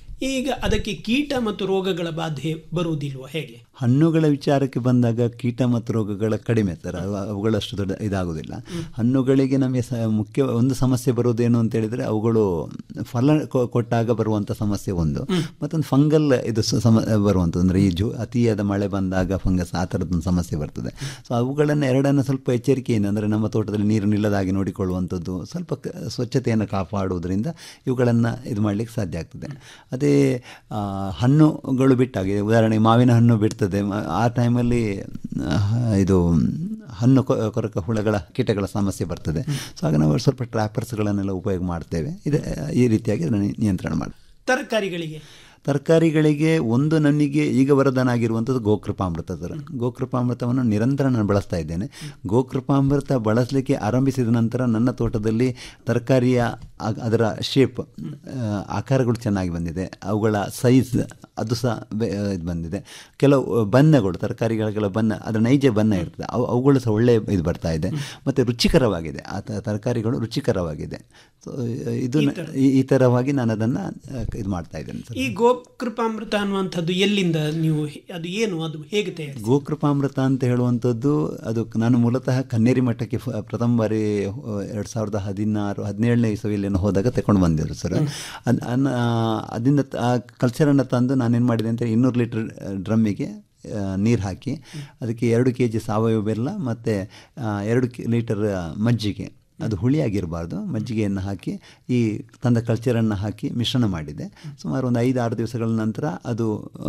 ಈಗ ಅದಕ್ಕೆ ಕೀಟ ಮತ್ತು ರೋಗಗಳ ಬಾಧೆ ಬರುವುದಿಲ್ವ ಹೇಗೆ ಹಣ್ಣುಗಳ ವಿಚಾರಕ್ಕೆ ಬಂದಾಗ ಕೀಟ ಮತ್ತು ರೋಗಗಳ ಕಡಿಮೆ ಸರ್ ಅವು- ಅವುಗಳಷ್ಟು ದೊಡ್ಡ ಇದಾಗೋದಿಲ್ಲ ಹಣ್ಣುಗಳಿಗೆ ನಮಗೆ ಸ ಮುಖ್ಯ ಒಂದು ಸಮಸ್ಯೆ ಬರೋದೇನು ಅಂತ ಹೇಳಿದರೆ ಅವುಗಳು ಫಲ ಕೊ- ಕೊಟ್ಟಾಗ ಬರುವಂಥ ಸಮಸ್ಯೆ ಒಂದು ಮತ್ತೊಂದು ಫಂಗಲ್ ಇದು ಸ- ಸಮ ಬರುವಂಥದ್ದು ಅಂದರೆ ಈ ಜೋ ಅತಿಯಾದ ಮಳೆ ಬಂದಾಗ ಫಂಗಸ್ ಆ ಥರದ್ದೊಂದು ಸಮಸ್ಯೆ ಬರ್ತದೆ ಸೊ ಅವುಗಳನ್ನು ಎರಡನ್ನು ಸ್ವಲ್ಪ ಎಚ್ಚರಿಕೆಯಿಂದ ಅಂದರೆ ನಮ್ಮ ತೋಟದಲ್ಲಿ ನೀರು ನಿಲ್ಲದಾಗಿ ನೋಡಿಕೊಳ್ಳುವಂಥದ್ದು ಸ್ವಲ್ಪ ಕ- ಸ್ವಚ್ಛತೆಯನ್ನು ಕಾಪಾಡುವುದರಿಂದ ಇವುಗಳನ್ನು ಇದು ಮಾಡಲಿಕ್ಕೆ ಸಾಧ್ಯ ಆಗ್ತದೆ ಅದೇ ಆ, ಹಣ್ಣುಗಳು ಬಿಟ್ಟಾಗೆ ಉದಾಹರಣೆಗೆ ಮಾವಿನ ಹಣ್ಣು ಬಿಡ್ತದೆ ಮ- ಆ ಟೈಮಲ್ಲಿ ಆ, ಇದು ಹಣ್ಣು ಕೊ- ಕೊರಕ ಹುಳಗಳ ಕೀಟಗಳ ಸಮಸ್ಯೆ ಬರ್ತದೆ ಸೊ ಆಗ ನಾವು ಸ್ವಲ್ಪ ಟ್ರ್ಯಾಪರ್ಸ್ಗಳನ್ನೆಲ್ಲ ಉಪಯೋಗ ಮಾಡ್ತೇವೆ ಇದೆ ಈ ರೀತಿಯಾಗಿ ಅದನ್ನು ನಿಯಂತ್ರಣ ಮಾಡಿ ತರಕಾರಿಗಳಿಗೆ ತರಕಾರಿಗಳಿಗೆ ಒಂದು ನನಗೆ ಈಗ ವರದಾನ ಆಗಿರುವಂಥದ್ದು ಗೋಕೃಪಾಮೃತ ಸರ್ ಗೋಕೃಪಾಮೃತವನ್ನು ನಿರಂತರ ನಾನು ಬಳಸ್ತಾ ಇದ್ದೇನೆ ಗೋಕೃಪಾಮೃತ ಬಳಸಲಿಕ್ಕೆ ಆರಂಭಿಸಿದ ನಂತರ ನನ್ನ ತೋಟದಲ್ಲಿ ತರಕಾರಿಯ ಆ- ಅದರ ಶೇಪ್ ಆಕಾರಗಳು ಚೆನ್ನಾಗಿ ಬಂದಿದೆ ಅವುಗಳ ಸೈಜ್ ಅದು ಸಹ ಬೆ- ಇದು ಬಂದಿದೆ ಕೆಲವು ಬಣ್ಣಗಳು ತರಕಾರಿಗಳ ಕೆಲವು ಬಣ್ಣ ಅದರ ನೈಜ ಬಣ್ಣ ಇರ್ತದೆ ಅವು ಅವುಗಳು ಸಹ ಒಳ್ಳೆಯ ಇದು ಬರ್ತಾ ಇದೆ ಮತ್ತು ರುಚಿಕರವಾಗಿದೆ ಆ ತ- ತರಕಾರಿಗಳು ರುಚಿಕರವಾಗಿದೆ ಸೊ ಇದು ನ- ಈ- ಈ ಥರವಾಗಿ ನಾನು ಅದನ್ನು ಇದು ಮಾಡ್ತಾ ಇದ್ದೇನೆ ಸರ್ ಈ ಗೋಕೃಪಾಮೃತ ಅನ್ನುವಂಥದ್ದು ಎಲ್ಲಿಂದ ನೀವು ಹೆ- ಅದು ಏನು ಅದು ಹೇಗೆ ತಯಾರಿಸಿ ಗೋಕೃಪಾಮೃತ ಅಂತ ಹೇಳುವಂಥದ್ದು ಅದು ನಾನು ಮೂಲತಃ ಕನ್ನೇರಿ ಮಠಕ್ಕೆ ಫ- ಪ್ರಥಮ ಬಾರಿ ಎರಡು ಸಾವಿರದ ಹದಿನಾರು ಹದಿನೇಳನೇ ಇಸವಿಯಲ್ಲಿ ನಾನು ಹೋದಾಗ ತಗೊಂಡು ಬಂದಿದ್ರು ಸರ್ ಅದ್- ಅನ್ನ- ಅದರಿಂದ ತ- ಆ ಕಲ್ಚರನ್ನು ತಂದು ನಾನೇನು ಮಾಡಿದೆ ಅಂತ ಇನ್ನೂರು ಲೀಟ್ರ್ ಡ್ರಮ್ಮಿಗೆ ನೀರು ಹಾಕಿ ಅದಕ್ಕೆ ಎರಡು ಕೆ ಜಿ ಸಾವಯವ ಬೆಲ್ಲ ಮತ್ತು ಎರಡು ಕೆ ಲೀಟರ್ ಮಜ್ಜಿಗೆ ಅದು ಹುಳಿಯಾಗಿರಬಾರ್ದು ಮಜ್ಜಿಗೆಯನ್ನು ಹಾಕಿ ಈ ತಂದ ಕಲ್ಚರನ್ನು ಹಾಕಿ ಮಿಶ್ರಣ ಮಾಡಿದೆ ಸುಮಾರು ಒಂದು ಐದು ಆರು ದಿವಸಗಳ ನಂತರ ಅದು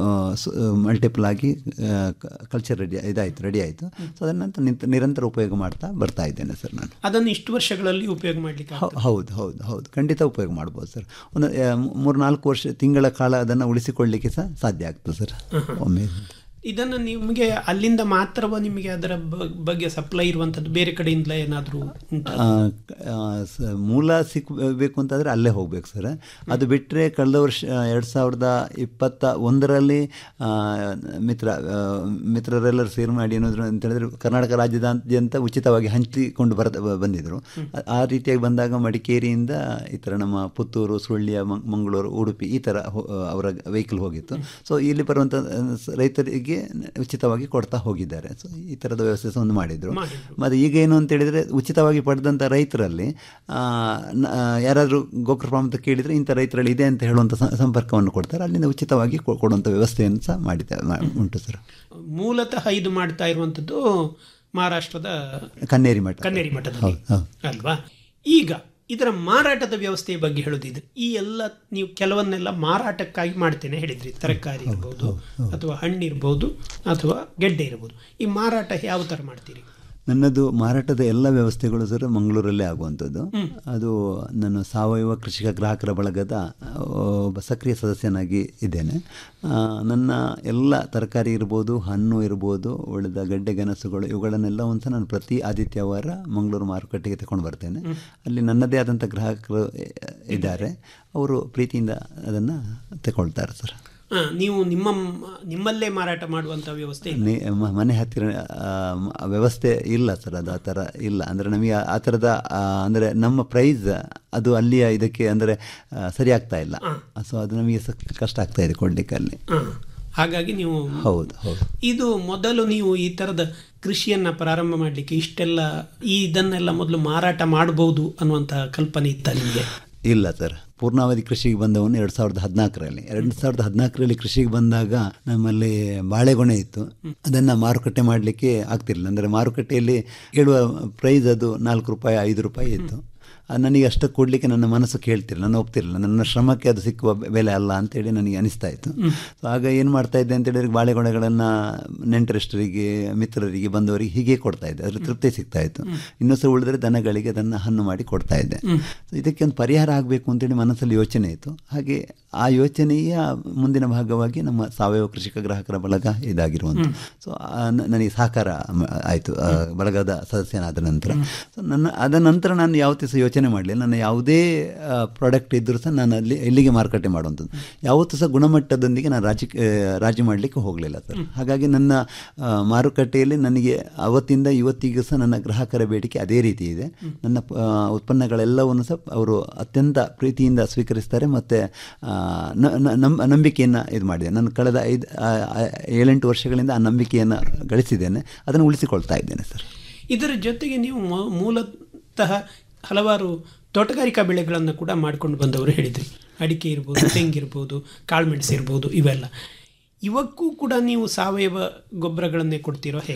ಮಲ್ಟಿಪಲ್ ಆಗಿ ಕಲ್ಚರ್ ರೆಡಿ ಇದಾಯಿತು ರೆಡಿ ಆಯಿತು ಸೊ ಅದನ್ನ ನಂತರ ನಿಂತ ನಿರಂತರ ಉಪಯೋಗ ಮಾಡ್ತಾ ಬರ್ತಾ ಇದ್ದೇನೆ ಸರ್ ನಾನು ಅದನ್ನು ಇಷ್ಟು ವರ್ಷಗಳಲ್ಲಿ ಉಪಯೋಗ ಮಾಡಲಿಕ್ಕೆ ಹೌ- ಹೌದು ಹೌದು ಹೌದು ಖಂಡಿತ ಉಪಯೋಗ ಮಾಡ್ಬೋದು ಸರ್ ಒಂದು ಮೂರು ನಾಲ್ಕು ವರ್ಷ ತಿಂಗಳ ಕಾಲ ಅದನ್ನು ಉಳಿಸಿಕೊಳ್ಳಲಿಕ್ಕೆ ಸಹ ಸಾಧ್ಯ ಆಗ್ತದೆ ಸರ್ ಒಮ್ಮೆ ಇದನ್ನು ನಿಮಗೆ ಅಲ್ಲಿಂದ ಮಾತ್ರವ ನಿಮಗೆ ಅದರ ಬ- ಬಗ್ಗೆ ಸಪ್ಲೈ ಇರುವಂಥದ್ದು ಬೇರೆ ಕಡೆಯಿಂದಲೇ ಏನಾದರೂ ಉಂಟಾ ಆ, ಆ, ಸ- ಮೂಲ ಸಿಕ್ಕಬೇಕು ಅಂತಂದರೆ ಅಲ್ಲೇ ಹೋಗ್ಬೇಕು ಸರ್ ಅದು ಬಿಟ್ಟರೆ ಕಳೆದ ವರ್ಷ ಎರಡು ಸಾವಿರದ ಇಪ್ಪತ್ತ ಒಂದರಲ್ಲಿ ಆ, ಮಿತ್ರ ಆ, ಮಿತ್ರರೆಲ್ಲರೂ ಸೇರಿ ಮಾಡಿ ಏನಾದ್ರು ಅಂತ ಹೇಳಿದ್ರೆ ಕರ್ನಾಟಕ ರಾಜ್ಯದಾದ್ಯಂತ ಉಚಿತವಾಗಿ ಹಂಚಿಕೊಂಡು ಬರ ಬಂದಿದ್ದರು ಆ- ಆ ರೀತಿಯಾಗಿ ಬಂದಾಗ ಮಡಿಕೇರಿಯಿಂದ ಈ ಥರ ನಮ್ಮ ಪುತ್ತೂರು ಸುಳ್ಯ ಮಂಗ್- ಮಂಗಳೂರು ಉಡುಪಿ ಈ ಥರ ಹೋ- ಅವರ ವೆಹಿಕಲ್ ಹೋಗಿತ್ತು ಸೊ ಇಲ್ಲಿ ಬರುವಂಥ ಸ- ರೈತರಿಗೆ ಉಚಿತವಾಗಿ ಕೊಡ್ತಾ ಹೋಗಿದ್ದಾರೆ ಸೊ ಈ ಥರದ ವ್ಯವಸ್ಥೆ ಸಹ ಒಂದು ಮಾಡಿದರು ಮತ್ತು ಈಗ ಏನು ಅಂತ ಹೇಳಿದರೆ ಉಚಿತವಾಗಿ ಪಡೆದಂಥ ರೈತರಲ್ಲಿ ಆ, ನ- ಆ, ಯಾರಾದರೂ ಗೋಕೃಪ ಅಂತ ಕೇಳಿದರೆ ಇಂಥ ರೈತರಲ್ಲಿ ಇದೆ ಅಂತ ಹೇಳುವಂಥ ಸ- ಸಂಪರ್ಕವನ್ನು ಕೊಡ್ತಾರೆ ಅಲ್ಲಿಂದ ಉಚಿತವಾಗಿ ಕೊ- ಕೊಡುವಂಥ ವ್ಯವಸ್ಥೆಯನ್ನು ಸಹ ಮಾಡಿದ್ದಾರೆ ಮಾ- ಉಂಟು ಸರ್ ಮೂಲತಃ ಇದು ಮಾಡ್ತಾ ಇರುವಂಥದ್ದು ಮಹಾರಾಷ್ಟ್ರದ ಕನ್ನೇರಿ ಮಠ ಕನ್ನೇರಿ ಮಠದಲ್ಲಿ ಹೌದು ಹೌದು ಅಲ್ವಾ ಈಗ ಇದರ ಮಾರಾಟದ ವ್ಯವಸ್ಥೆಯ ಬಗ್ಗೆ ಹೇಳೋದಿದ್ರೆ ಈ ಎಲ್ಲ ನೀವು ಕೆಲವನ್ನೆಲ್ಲ ಮಾರಾಟಕ್ಕಾಗಿ ಮಾಡ್ತೇನೆ ಹೇಳಿದ್ರಿ ತರಕಾರಿ ಇರ್ಬೋದು ಅಥವಾ ಹಣ್ಣು ಇರ್ಬೋದು ಅಥವಾ ಗೆಡ್ಡೆ ಇರ್ಬೋದು ಈ ಮಾರಾಟ ಯಾವ ಥರ ಮಾಡ್ತೀರಿ ನನ್ನದು ಮಾರಾಟದ ಎಲ್ಲ ವ್ಯವಸ್ಥೆಗಳು ಸರ್ ಮಂಗಳೂರಲ್ಲೇ ಆಗುವಂಥದ್ದು ಅದು ನಾನು ಸಾವಯವ ಕೃಷಿಕ ಗ್ರಾಹಕರ ಬಳಗದ ಆ, ಒಬ್ಬ ಸಕ್ರಿಯ ಸದಸ್ಯನಾಗಿ ಇದ್ದೇನೆ ಆ, ನನ್ನ ಎಲ್ಲ ತರಕಾರಿ ಇರ್ಬೋದು ಹಣ್ಣು ಇರ್ಬೋದು ಉಳಿದ ಗಡ್ಡೆ ಗೆಣಸುಗಳು ಇವುಗಳನ್ನೆಲ್ಲ ಒಂದು ಸಹ ನಾನು ಪ್ರತಿ ಆದಿತ್ಯವಾರ ಮಂಗಳೂರು ಮಾರುಕಟ್ಟೆಗೆ ತಗೊಂಡು ಬರ್ತೇನೆ ಅಲ್ಲಿ ನನ್ನದೇ ಆದಂಥ ಗ್ರಾಹಕರು ಆ, ಇದ್ದಾರೆ ಅವರು ಪ್ರೀತಿಯಿಂದ ಅದನ್ನು ತಗೊಳ್ತಾರೆ ಸರ್ ಆ, ನೀವು ನಿಮ್ಮ ನಿಮ್ಮಲ್ಲೇ ಮಾರಾಟ ಮಾಡುವಂಥ ವ್ಯವಸ್ಥೆ ಇಲ್ಲ. ನೆ- ಮ- ಮನೆ ಹತ್ತಿರ ಆ, ಮ- ವ್ಯವಸ್ಥೆ ಇಲ್ಲ ಸರ್ ಅದು ಆ ಥರ ಇಲ್ಲ ಅಂದರೆ ನಮಗೆ ಆ ಥರದ ಆ, ಅಂದರೆ ನಮ್ಮ ಪ್ರೈಸ್ ಅದು ಅಲ್ಲಿಯ ಇದಕ್ಕೆ ಅಂದರೆ ಆ, ಸರಿ ಆಗ್ತಾ ಇಲ್ಲ ಸೊ ಅದು ನಮಗೆ ಸ ಕಷ್ಟ ಆಗ್ತಾ ಇದೆ ಕೊಡಲಿಕ್ಕೆ ಅಲ್ಲಿ ಆ, ಹಾಗಾಗಿ ನೀವು ಹೌದು ಹೌದು ಇದು ಮೊದಲು ನೀವು ಈ ಥರದ ಕೃಷಿಯನ್ನ ಪ್ರಾರಂಭ ಮಾಡಲಿಕ್ಕೆ ಇಷ್ಟೆಲ್ಲ ಈ ಇದನ್ನೆಲ್ಲ ಮೊದಲು ಮಾರಾಟ ಮಾಡಬಹುದು ಅನ್ನುವಂತಹ ಕಲ್ಪನೆ ಇತ್ತ ನಿಮಗೆ ಇಲ್ಲ ಸರ್ ಪೂರ್ಣಾವಧಿ ಕೃಷಿಗೆ ಬಂದವನು ಎರಡು ಸಾವಿರದ ಹದಿನಾಲ್ಕರಲ್ಲಿ ಎರಡು ಸಾವಿರದ ಹದಿನಾಲ್ಕರಲ್ಲಿ ಕೃಷಿಗೆ ಬಂದಾಗ ನಮ್ಮಲ್ಲಿ ಬಾಳೆಗೊನೆ ಇತ್ತು ಅದನ್ನು ಮಾರುಕಟ್ಟೆ ಮಾಡಲಿಕ್ಕೆ ಆಗ್ತಿರಲಿಲ್ಲ ಅಂದರೆ ಮಾರುಕಟ್ಟೆಯಲ್ಲಿ ಹೇಳುವ ಪ್ರೈಸ್ ಅದು ನಾಲ್ಕು ರೂಪಾಯಿ ಐದು ರೂಪಾಯಿ ಇತ್ತು ಅದು ನನಗೆ ಅಷ್ಟು ಕೊಡಲಿಕ್ಕೆ ನನ್ನ ಮನಸ್ಸು ಕೇಳ್ತಿರಲಿಲ್ಲ ನಾನು ಒಪ್ತಿರಲಿಲ್ಲ ನನ್ನ ಶ್ರಮಕ್ಕೆ ಅದು ಸಿಕ್ಕುವ ಬೆ- ಬೆಲೆ ಅಲ್ಲ ಅಂತೇಳಿ ನನಗೆ ಅನಿಸ್ತಾ ಇತ್ತು ಸೊ ಆಗ ಏನು ಮಾಡ್ತಾ ಇದ್ದೆ ಅಂತ ಹೇಳಿದ್ರೆ ಬಾಳೆಗೊನೆಗಳನ್ನು ನೆಂಟರಿಷ್ಟರಿಗೆ ಮಿತ್ರರಿಗೆ ಬಂದವರಿಗೆ ಹೀಗೆ ಕೊಡ್ತಾ ಇದ್ದೆ ಅದ್ರ ತೃಪ್ತಿ ಸಿಗ್ತಾ ಇತ್ತು ಇನ್ನೂ ಸಹ ಉಳಿದ್ರೆ ದನಗಳಿಗೆ ಅದನ್ನು ಹಣ್ಣು ಮಾಡಿ ಕೊಡ್ತಾ ಇದ್ದೆ ಸೊ ಇದಕ್ಕೆ ಒಂದು ಪರಿಹಾರ ಆಗಬೇಕು ಅಂತೇಳಿ ಮನಸ್ಸಲ್ಲಿ ಯೋಚನೆ ಇತ್ತು ಹಾಗೆ ಆ ಯೋಚನೆಯ ಮುಂದಿನ ಭಾಗವಾಗಿ ನಮ್ಮ ಸಾವಯವ ಕೃಷಿಕ ಗ್ರಾಹಕರ ಬಳಗ ಇದಾಗಿರುವಂಥ ಸೊ ನನಗೆ ಸಹಕಾರ ಮ- ಆಯಿತು ಆ ಬಳಗದ ಸದಸ್ಯನಾದ ನಂತರ ಸೊ ನನ್ನ ಅದ ನಂತರ ನಾನು ಯಾವತ್ತೂ ಸಹ ಯೋಚನೆ ಮಾಡಲಿಲ್ಲ ನನ್ನ ಯಾವುದೇ ಪ್ರಾಡಕ್ಟ್ ಇದ್ದರೂ ಸಹ ನಾನು ಅಲ್ಲಿ ಇಲ್ಲಿಗೆ ಮಾರುಕಟ್ಟೆ ಮಾಡುವಂಥದ್ದು ಯಾವತ್ತೂ ಸಹ ಗುಣಮಟ್ಟದೊಂದಿಗೆ ನಾನು ರಾಜಿ ಆ, ರಾಜಿ ಮಾಡಲಿಕ್ಕೆ ಹೋಗಲಿಲ್ಲ ಸರ್ ಹಾಗಾಗಿ ನನ್ನ ಆ, ಮಾರುಕಟ್ಟೆಯಲ್ಲಿ ನನಗೆ ಅವತ್ತಿಂದ ಇವತ್ತಿಗೂ ಸಹ ನನ್ನ ಗ್ರಾಹಕರ ಬೇಡಿಕೆ ಅದೇ ರೀತಿ ಇದೆ ನನ್ನ ಆ, ಉತ್ಪನ್ನಗಳೆಲ್ಲವನ್ನು ಸಹ ಅವರು ಅತ್ಯಂತ ಪ್ರೀತಿಯಿಂದ ಸ್ವೀಕರಿಸ್ತಾರೆ ಮತ್ತು ನಂಬಿಕೆಯನ್ನು ಇದು ಮಾಡಿದೆ ನಾನು ಕಳೆದ ಐದು ಆ, ಆ, ಏಳೆಂಟು ವರ್ಷಗಳಿಂದ ಆ ನಂಬಿಕೆಯನ್ನು ಗಳಿಸಿದ್ದೇನೆ ಅದನ್ನು ಉಳಿಸಿಕೊಳ್ತಾ ಇದ್ದೇನೆ ಸರ್ ಇದರ ಜೊತೆಗೆ ನೀವು ಮೂ- ಮೂಲತಃ ಹಲವಾರು ತೋಟಗಾರಿಕಾ ಬೆಳೆಗಳನ್ನು ಕೂಡ ಮಾಡ್ಕೊಂಡು ಬಂದವರು ಹೇಳಿದ್ರಿ ಅಡಿಕೆ ಇರ್ಬೋದು ತೆಂಗಿರ್ಬೋದು ಕಾಳುಮೆಣಸು ಇರ್ಬೋದು ಇವೆಲ್ಲ ಇವಕ್ಕೂ ಕೂಡ ನೀವು ಸಾವಯವ ಗೊಬ್ಬರಗಳನ್ನೇ ಕೊಡ್ತೀರೋ ಹೇಗೆ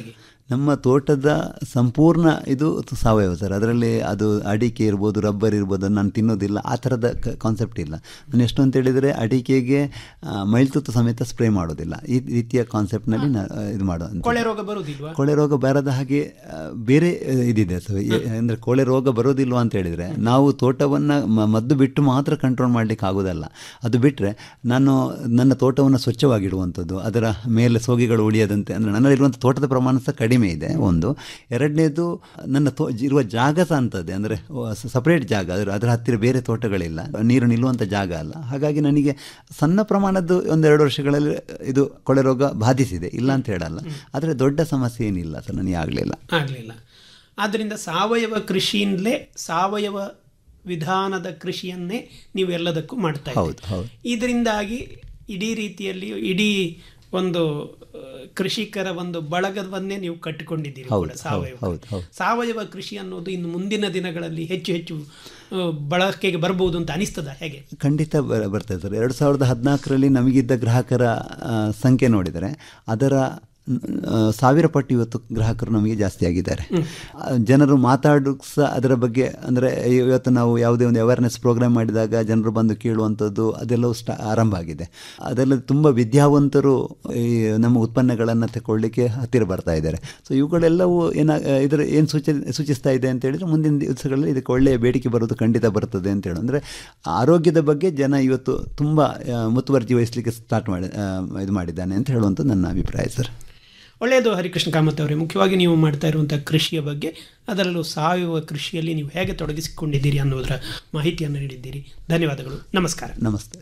ನಮ್ಮ ತೋಟದ ಸಂಪೂರ್ಣ ಇದು ಸಾವಯವ ಸರ್ ಅದರಲ್ಲಿ ಅದು ಅಡಿಕೆ ಇರ್ಬೋದು ರಬ್ಬರ್ ಇರ್ಬೋದು ಅದನ್ನ ನಾನು ತಿನ್ನೋದಿಲ್ಲ ಆ ಥರದ ಕಾನ್ಸೆಪ್ಟ್ ಇಲ್ಲ ನಾನು ಎಷ್ಟು ಅಂತ ಹೇಳಿದರೆ ಅಡಿಕೆಗೆ ಆ, ಮೈಲ್ತುತ್ತು ಸಮೇತ ಸ್ಪ್ರೇ ಮಾಡೋದಿಲ್ಲ ಈ ರೀತಿಯ ಕಾನ್ಸೆಪ್ಟ್ನಲ್ಲಿ ನಾ ಇದು ಮಾಡೋ ಕೊಳೆ ರೋಗ ಬರುವುದಿಲ್ವಾ ಕೊಳೆ ರೋಗ ಬರದ ಹಾಗೆ ಆ, ಬೇರೆ ಆ, ಇದಿದೆ ಸೊ ಅಂದರೆ ಕೊಳೆ ರೋಗ ಬರೋದಿಲ್ವಾ ಅಂತ ಹೇಳಿದರೆ ನಾವು ತೋಟವನ್ನು ಮದ್ದು ಬಿಟ್ಟು ಮಾತ್ರ ಕಂಟ್ರೋಲ್ ಮಾಡಲಿಕ್ಕೆ ಆಗೋದಲ್ಲ ಅದು ಬಿಟ್ಟರೆ ನಾನು ನನ್ನ ತೋಟವನ್ನು ಸ್ವಚ್ಛವಾಗಿಡುವಂಥದ್ದು ಅದರ ಮೇಲೆ ಸೋಗಿಗಳು ಉಳಿಯದಂತೆ ಅಂದರೆ ನನ್ನಲ್ಲಿರುವಂಥ ತೋಟದ ಪ್ರಮಾಣ ಸಹ ಕಡಿಮೆ ಇದೆ ಒಂದು ಎರಡನೇದು ನನ್ನ ತೋ ಇರುವ ಜಾಗ ಸಹ ಅಂತದೆ ಅಂದರೆ ಸಪ್ರೇಟ್ ಜಾಗ ಅದರ ಅದರ ಹತ್ತಿರ ಬೇರೆ ತೋಟಗಳಿಲ್ಲ ನೀರು ನಿಲ್ಲುವಂಥ ಜಾಗ ಅಲ್ಲ ಹಾಗಾಗಿ ನನಗೆ ಸಣ್ಣ ಪ್ರಮಾಣದ್ದು ಒಂದೆರಡು ವರ್ಷಗಳಲ್ಲಿ ಇದು ಕೊಳೆ ರೋಗ ಬಾಧಿಸಿದೆ ಇಲ್ಲ ಅಂತ ಹೇಳಲ್ಲ ಆದರೆ ದೊಡ್ಡ ಸಮಸ್ಯೆ ಏನಿಲ್ಲ ಸರ್ ನನಗೆ ಆಗಲಿಲ್ಲ ಆಗಲಿಲ್ಲ ಆದ್ದರಿಂದ ಸಾವಯವ ಕೃಷಿಯಿಂದಲೇ ಸಾವಯವ ವಿಧಾನದ ಕೃಷಿಯನ್ನೇ ನೀವು ಎಲ್ಲದಕ್ಕೂ ಮಾಡ್ತಾ ಹೌದು, ಇದ್ದೀರಿ ಹೌದು. ಇದರಿಂದಾಗಿ ಇಡೀ ರೀತಿಯಲ್ಲಿ ಇಡೀ ಒಂದು ಆ, ಕೃಷಿಕರ ಒಂದು ಬಳಗವನ್ನೇ ನೀವು ಕಟ್ಟಿಕೊಂಡಿದ್ದೀರಿ ಹೌದು, ಕೂಡ ಸಾವಯವ ಹೌದು, ಹೌದು, ಹೌದು. ಸಾವಯವ ಕೃಷಿ ಅನ್ನೋದು ಇನ್ನು ಮುಂದಿನ ದಿನಗಳಲ್ಲಿ ಹೆಚ್ಚು ಹೆಚ್ಚು ಆ, ಬಳಕೆಗೆ ಬರ್ಬೋದು ಅಂತ ಅನಿಸ್ತದ ಹೇಗೆ ಖಂಡಿತ ಬ- ಬರ್ತದೆ ಸರ್ ಎರಡು ಸಾವಿರದ ಹದಿನಾಲ್ಕರಲ್ಲಿ ನಮಗಿದ್ದ ಗ್ರಾಹಕರ ಆ, ಸಂಖ್ಯೆ ನೋಡಿದರೆ ಅದರ ಆ, ಸಾವಿರ ಪಟ್ಟು ಇವತ್ತು ಗ್ರಾಹಕರು ನಮಗೆ ಜಾಸ್ತಿ ಆಗಿದ್ದಾರೆ ಆ, ಜನರು ಮಾತಾಡೋಕ್ಕೆ ಸಹ ಅದರ ಬಗ್ಗೆ ಅಂದರೆ ಇವತ್ತು ನಾವು ಯಾವುದೇ ಒಂದು ಅವೇರ್ನೆಸ್ ಪ್ರೋಗ್ರಾಮ್ ಮಾಡಿದಾಗ ಜನರು ಬಂದು ಕೇಳುವಂಥದ್ದು ಅದೆಲ್ಲವೂ ಸ್ಟಾ ಆರಂಭ ಆಗಿದೆ ಅದೆಲ್ಲ ತುಂಬ ವಿದ್ಯಾವಂತರು ಈ ನಮ್ಮ ಉತ್ಪನ್ನಗಳನ್ನು ತಗೊಳ್ಳಿಕ್ಕೆ ಹತ್ತಿರ ಬರ್ತಾ ಇದ್ದಾರೆ ಸೊ ಇವುಗಳೆಲ್ಲವೂ ಏನ ಇದರ ಏನು ಸೂಚ ಸೂಚಿಸ್ತಾ ಇದೆ ಅಂತ ಹೇಳಿದರೆ ಮುಂದಿನ ದಿವಸಗಳಲ್ಲಿ ಇದಕ್ಕೆ ಒಳ್ಳೆಯ ಬೇಡಿಕೆ ಬರೋದು ಖಂಡಿತ ಬರ್ತದೆ ಅಂತ ಹೇಳಿ ಅಂದರೆ ಆರೋಗ್ಯದ ಬಗ್ಗೆ ಜನ ಇವತ್ತು ತುಂಬ ಆ, ಮುತುವರ್ಜಿ ವಹಿಸಲಿಕ್ಕೆ ಸ್ಟಾರ್ಟ್ ಮಾಡಿ ಆ, ಇದು ಮಾಡಿದ್ದಾನೆ ಅಂತ ಹೇಳುವಂಥದ್ದು ನನ್ನ ಅಭಿಪ್ರಾಯ ಸರ್ ಒಳ್ಳೆಯದು ಹರಿಕೃಷ್ಣ ಕಾಮತ್ ಅವರೇ ಮುಖ್ಯವಾಗಿ ನೀವು ಮಾಡ್ತಾ ಇರುವಂಥ ಕೃಷಿಯ ಬಗ್ಗೆ ಅದರಲ್ಲೂ ಸಾವಯವ ಕೃಷಿಯಲ್ಲಿ ನೀವು ಹೇಗೆ ತೊಡಗಿಸಿಕೊಂಡಿದ್ದೀರಿ ಅನ್ನೋದರ ಮಾಹಿತಿಯನ್ನು ನೀಡಿದ್ದೀರಿ ಧನ್ಯವಾದಗಳು ನಮಸ್ಕಾರ ನಮಸ್ತೆ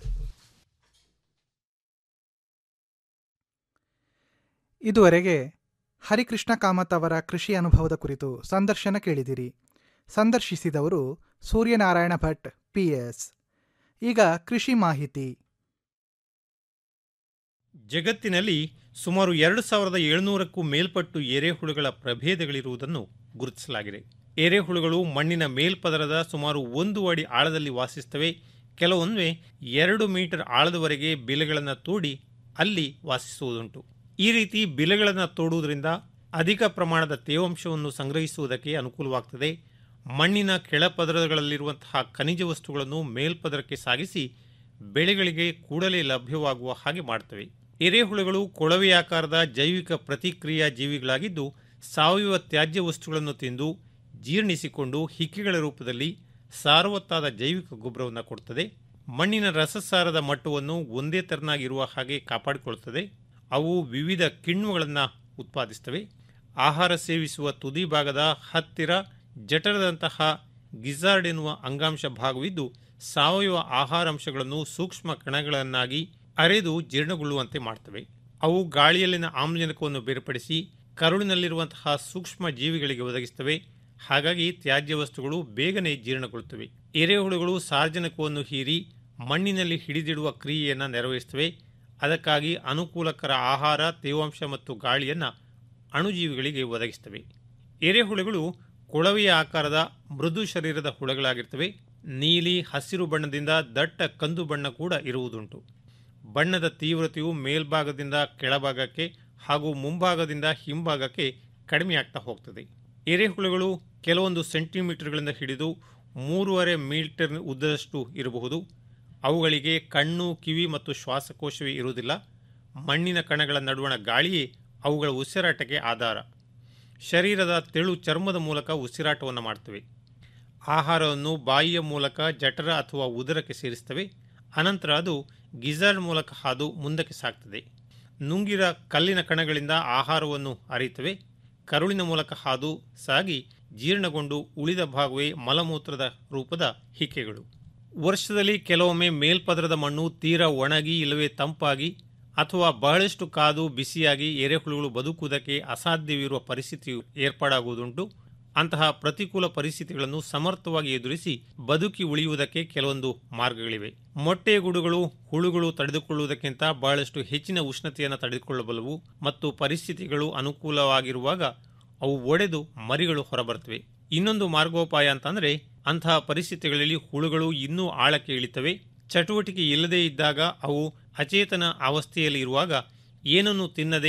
ಇದುವರೆಗೆ ಹರಿಕೃಷ್ಣ ಕಾಮತ್ ಅವರ ಕೃಷಿ ಅನುಭವದ ಕುರಿತು ಸಂದರ್ಶನ ಕೇಳಿದಿರಿ ಸಂದರ್ಶಿಸಿದವರು ಸೂರ್ಯನಾರಾಯಣ ಭಟ್ ಪಿಎಸ್ ಈಗ ಕೃಷಿ ಮಾಹಿತಿ ಜಗತ್ತಿನಲ್ಲಿ ಸುಮಾರು ಎರಡು ಸಾವಿರದ ಏಳುನೂರಕ್ಕೂ ಮೇಲ್ಪಟ್ಟು ಎರೆಹುಳುಗಳ ಪ್ರಭೇದಗಳಿರುವುದನ್ನು ಗುರುತಿಸಲಾಗಿದೆ ಎರೆಹುಳುಗಳು ಮಣ್ಣಿನ ಮೇಲ್ಪದರದ ಸುಮಾರು ಒಂದು ಅಡಿ ಆಳದಲ್ಲಿ ವಾಸಿಸುತ್ತವೆ ಕೆಲವೊಮ್ಮೆ ಎರಡು ಮೀಟರ್ ಆಳದವರೆಗೆ ಬಿಲೆಗಳನ್ನು ತೋಡಿ ಅಲ್ಲಿ ವಾಸಿಸುವುದುಂಟು ಈ ರೀತಿ ಬಿಲೆಗಳನ್ನು ತೋಡುವುದರಿಂದ ಅಧಿಕ ಪ್ರಮಾಣದ ತೇವಾಂಶವನ್ನು ಸಂಗ್ರಹಿಸುವುದಕ್ಕೆ ಅನುಕೂಲವಾಗ್ತದೆ ಮಣ್ಣಿನ ಕೆಳಪದರಗಳಲ್ಲಿರುವಂತಹ ಖನಿಜ ವಸ್ತುಗಳನ್ನು ಮೇಲ್ಪದರಕ್ಕೆ ಸಾಗಿಸಿ ಬೆಳೆಗಳಿಗೆ ಕೂಡಲೇ ಲಭ್ಯವಾಗುವ ಹಾಗೆ ಮಾಡ್ತವೆ ಎರೆಹುಳುಗಳು ಕೊಳವೆಯಾಕಾರದ ಜೈವಿಕ ಪ್ರತಿಕ್ರಿಯಾ ಜೀವಿಗಳಾಗಿದ್ದು ಸಾವಯವ ತ್ಯಾಜ್ಯ ವಸ್ತುಗಳನ್ನು ತಿಂದು ಜೀರ್ಣಿಸಿಕೊಂಡು ಹಿಕ್ಕಿಗಳ ರೂಪದಲ್ಲಿ ಸಾರವತ್ತಾದ ಜೈವಿಕ ಗೊಬ್ಬರವನ್ನು ಕೊಡುತ್ತದೆ ಮಣ್ಣಿನ ರಸಸಾರದ ಮಟ್ಟವನ್ನು ಒಂದೇ ತೆರನಾಗಿರುವ ಹಾಗೆ ಕಾಪಾಡಿಕೊಳ್ಳುತ್ತದೆ ಅವು ವಿವಿಧ ಕಿಣ್ವಗಳನ್ನು ಉತ್ಪಾದಿಸ್ತವೆ ಆಹಾರ ಸೇವಿಸುವ ತುದಿ ಭಾಗದ ಹತ್ತಿರ ಜಠರದಂತಹ ಗಿಜಾರ್ಡ್ ಎನ್ನುವ ಅಂಗಾಂಶ ಭಾಗವಿದ್ದು ಸಾವಯವ ಆಹಾರಾಂಶಗಳನ್ನು ಸೂಕ್ಷ್ಮ ಕಣಗಳನ್ನಾಗಿ ಅರೆದು ಜೀರ್ಣಗೊಳ್ಳುವಂತೆ ಮಾಡ್ತವೆ ಅವು ಗಾಳಿಯಲ್ಲಿನ ಆಮ್ಲಜನಕವನ್ನು ಬೇರ್ಪಡಿಸಿ ಕರುಳಿನಲ್ಲಿರುವಂತಹ ಸೂಕ್ಷ್ಮ ಜೀವಿಗಳಿಗೆ ಒದಗಿಸ್ತವೆ ಹಾಗಾಗಿ ತ್ಯಾಜ್ಯ ವಸ್ತುಗಳು ಬೇಗನೆ ಜೀರ್ಣಗೊಳ್ಳುತ್ತವೆ ಎರೆಹುಳುಗಳು ಸಾರ್ವಜನಿಕವನ್ನು ಹೀರಿ ಮಣ್ಣಿನಲ್ಲಿ ಹಿಡಿದಿಡುವ ಕ್ರಿಯೆಯನ್ನು ನೆರವೇರಿಸುತ್ತವೆ ಅದಕ್ಕಾಗಿ ಅನುಕೂಲಕರ ಆಹಾರ ತೇವಾಂಶ ಮತ್ತು ಗಾಳಿಯನ್ನು ಅಣುಜೀವಿಗಳಿಗೆ ಒದಗಿಸ್ತವೆ ಎರೆಹುಳುಗಳು ಕೊಳವೆಯ ಆಕಾರದ ಮೃದು ಶರೀರದ ಹುಳಗಳಾಗಿರ್ತವೆ ನೀಲಿ ಹಸಿರು ಬಣ್ಣದಿಂದ ದಟ್ಟ ಕಂದು ಬಣ್ಣ ಕೂಡ ಇರುವುದುಂಟು ಬಣ್ಣದ ತೀವ್ರತೆಯು ಮೇಲ್ಭಾಗದಿಂದ ಕೆಳಭಾಗಕ್ಕೆ ಹಾಗೂ ಮುಂಭಾಗದಿಂದ ಹಿಂಭಾಗಕ್ಕೆ ಕಡಿಮೆಯಾಗ್ತಾ ಹೋಗ್ತದೆ ಎರೆಹುಳುಗಳು ಕೆಲವೊಂದು ಸೆಂಟಿಮೀಟರ್ಗಳಿಂದ ಹಿಡಿದು ಮೂರುವರೆ ಮೀಟರ್ ಉದ್ದದಷ್ಟು ಇರಬಹುದು ಅವುಗಳಿಗೆ ಕಣ್ಣು ಕಿವಿ ಮತ್ತು ಶ್ವಾಸಕೋಶವೇ ಇರುವುದಿಲ್ಲ ಮಣ್ಣಿನ ಕಣಗಳ ನಡುವಣ ಗಾಳಿಯೇ ಅವುಗಳ ಉಸಿರಾಟಕ್ಕೆ ಆಧಾರ ಶರೀರದ ತೆಳು ಚರ್ಮದ ಮೂಲಕ ಉಸಿರಾಟವನ್ನು ಮಾಡ್ತವೆ ಆಹಾರವನ್ನು ಬಾಯಿಯ ಮೂಲಕ ಜಠರ ಅಥವಾ ಉದರಕ್ಕೆ ಸೇರಿಸ್ತವೆ ಅನಂತರ ಅದು ಗಿಜರ್ಡ್ ಮೂಲಕ ಹಾದು ಮುಂದಕ್ಕೆ ಸಾಗ್ತದೆ ನುಂಗಿರ ಕಲ್ಲಿನ ಕಣಗಳಿಂದ ಆಹಾರವನ್ನು ಅರಿತವೆ ಕರುಳಿನ ಮೂಲಕ ಹಾದು ಸಾಗಿ ಜೀರ್ಣಗೊಂಡು ಉಳಿದ ಭಾಗವೇ ಮಲಮೂತ್ರದ ರೂಪದ ಹಿಕ್ಕೆಗಳು ವರ್ಷದಲ್ಲಿ ಕೆಲವೊಮ್ಮೆ ಮೇಲ್ಪದರದ ಮಣ್ಣು ತೀರಾ ಒಣಗಿ ಇಲ್ಲವೇ ತಂಪಾಗಿ ಅಥವಾ ಬಹಳಷ್ಟು ಕಾದು ಬಿಸಿಯಾಗಿ ಎರೆಹುಳುಗಳು ಬದುಕುವುದಕ್ಕೆ ಅಸಾಧ್ಯವಿರುವ ಪರಿಸ್ಥಿತಿ ಏರ್ಪಾಡಾಗುವುದುಂಟು ಅಂತಹ ಪ್ರತಿಕೂಲ ಪರಿಸ್ಥಿತಿಗಳನ್ನು ಸಮರ್ಥವಾಗಿ ಎದುರಿಸಿ ಬದುಕಿ ಉಳಿಯುವುದಕ್ಕೆ ಕೆಲವೊಂದು ಮಾರ್ಗಗಳಿವೆ ಮೊಟ್ಟೆ ಗುಡುಗಳು ಹುಳುಗಳು ತಡೆದುಕೊಳ್ಳುವುದಕ್ಕಿಂತ ಬಹಳಷ್ಟು ಹೆಚ್ಚಿನ ಉಷ್ಣತೆಯನ್ನು ತಡೆದುಕೊಳ್ಳಬಲ್ಲವು ಮತ್ತು ಪರಿಸ್ಥಿತಿಗಳು ಅನುಕೂಲವಾಗಿರುವಾಗ ಅವು ಒಡೆದು ಮರಿಗಳು ಹೊರಬರ್ತವೆ ಇನ್ನೊಂದು ಮಾರ್ಗೋಪಾಯ ಅಂತಂದ್ರೆ ಅಂತಹ ಪರಿಸ್ಥಿತಿಗಳಲ್ಲಿ ಹುಳುಗಳು ಇನ್ನೂ ಆಳಕ್ಕೆ ಇಳಿತವೆ ಚಟುವಟಿಕೆ ಇಲ್ಲದೇ ಇದ್ದಾಗ ಅವು ಅಚೇತನ ಅವಸ್ಥೆಯಲ್ಲಿ ಇರುವಾಗ ಏನನ್ನು ತಿನ್ನದೆ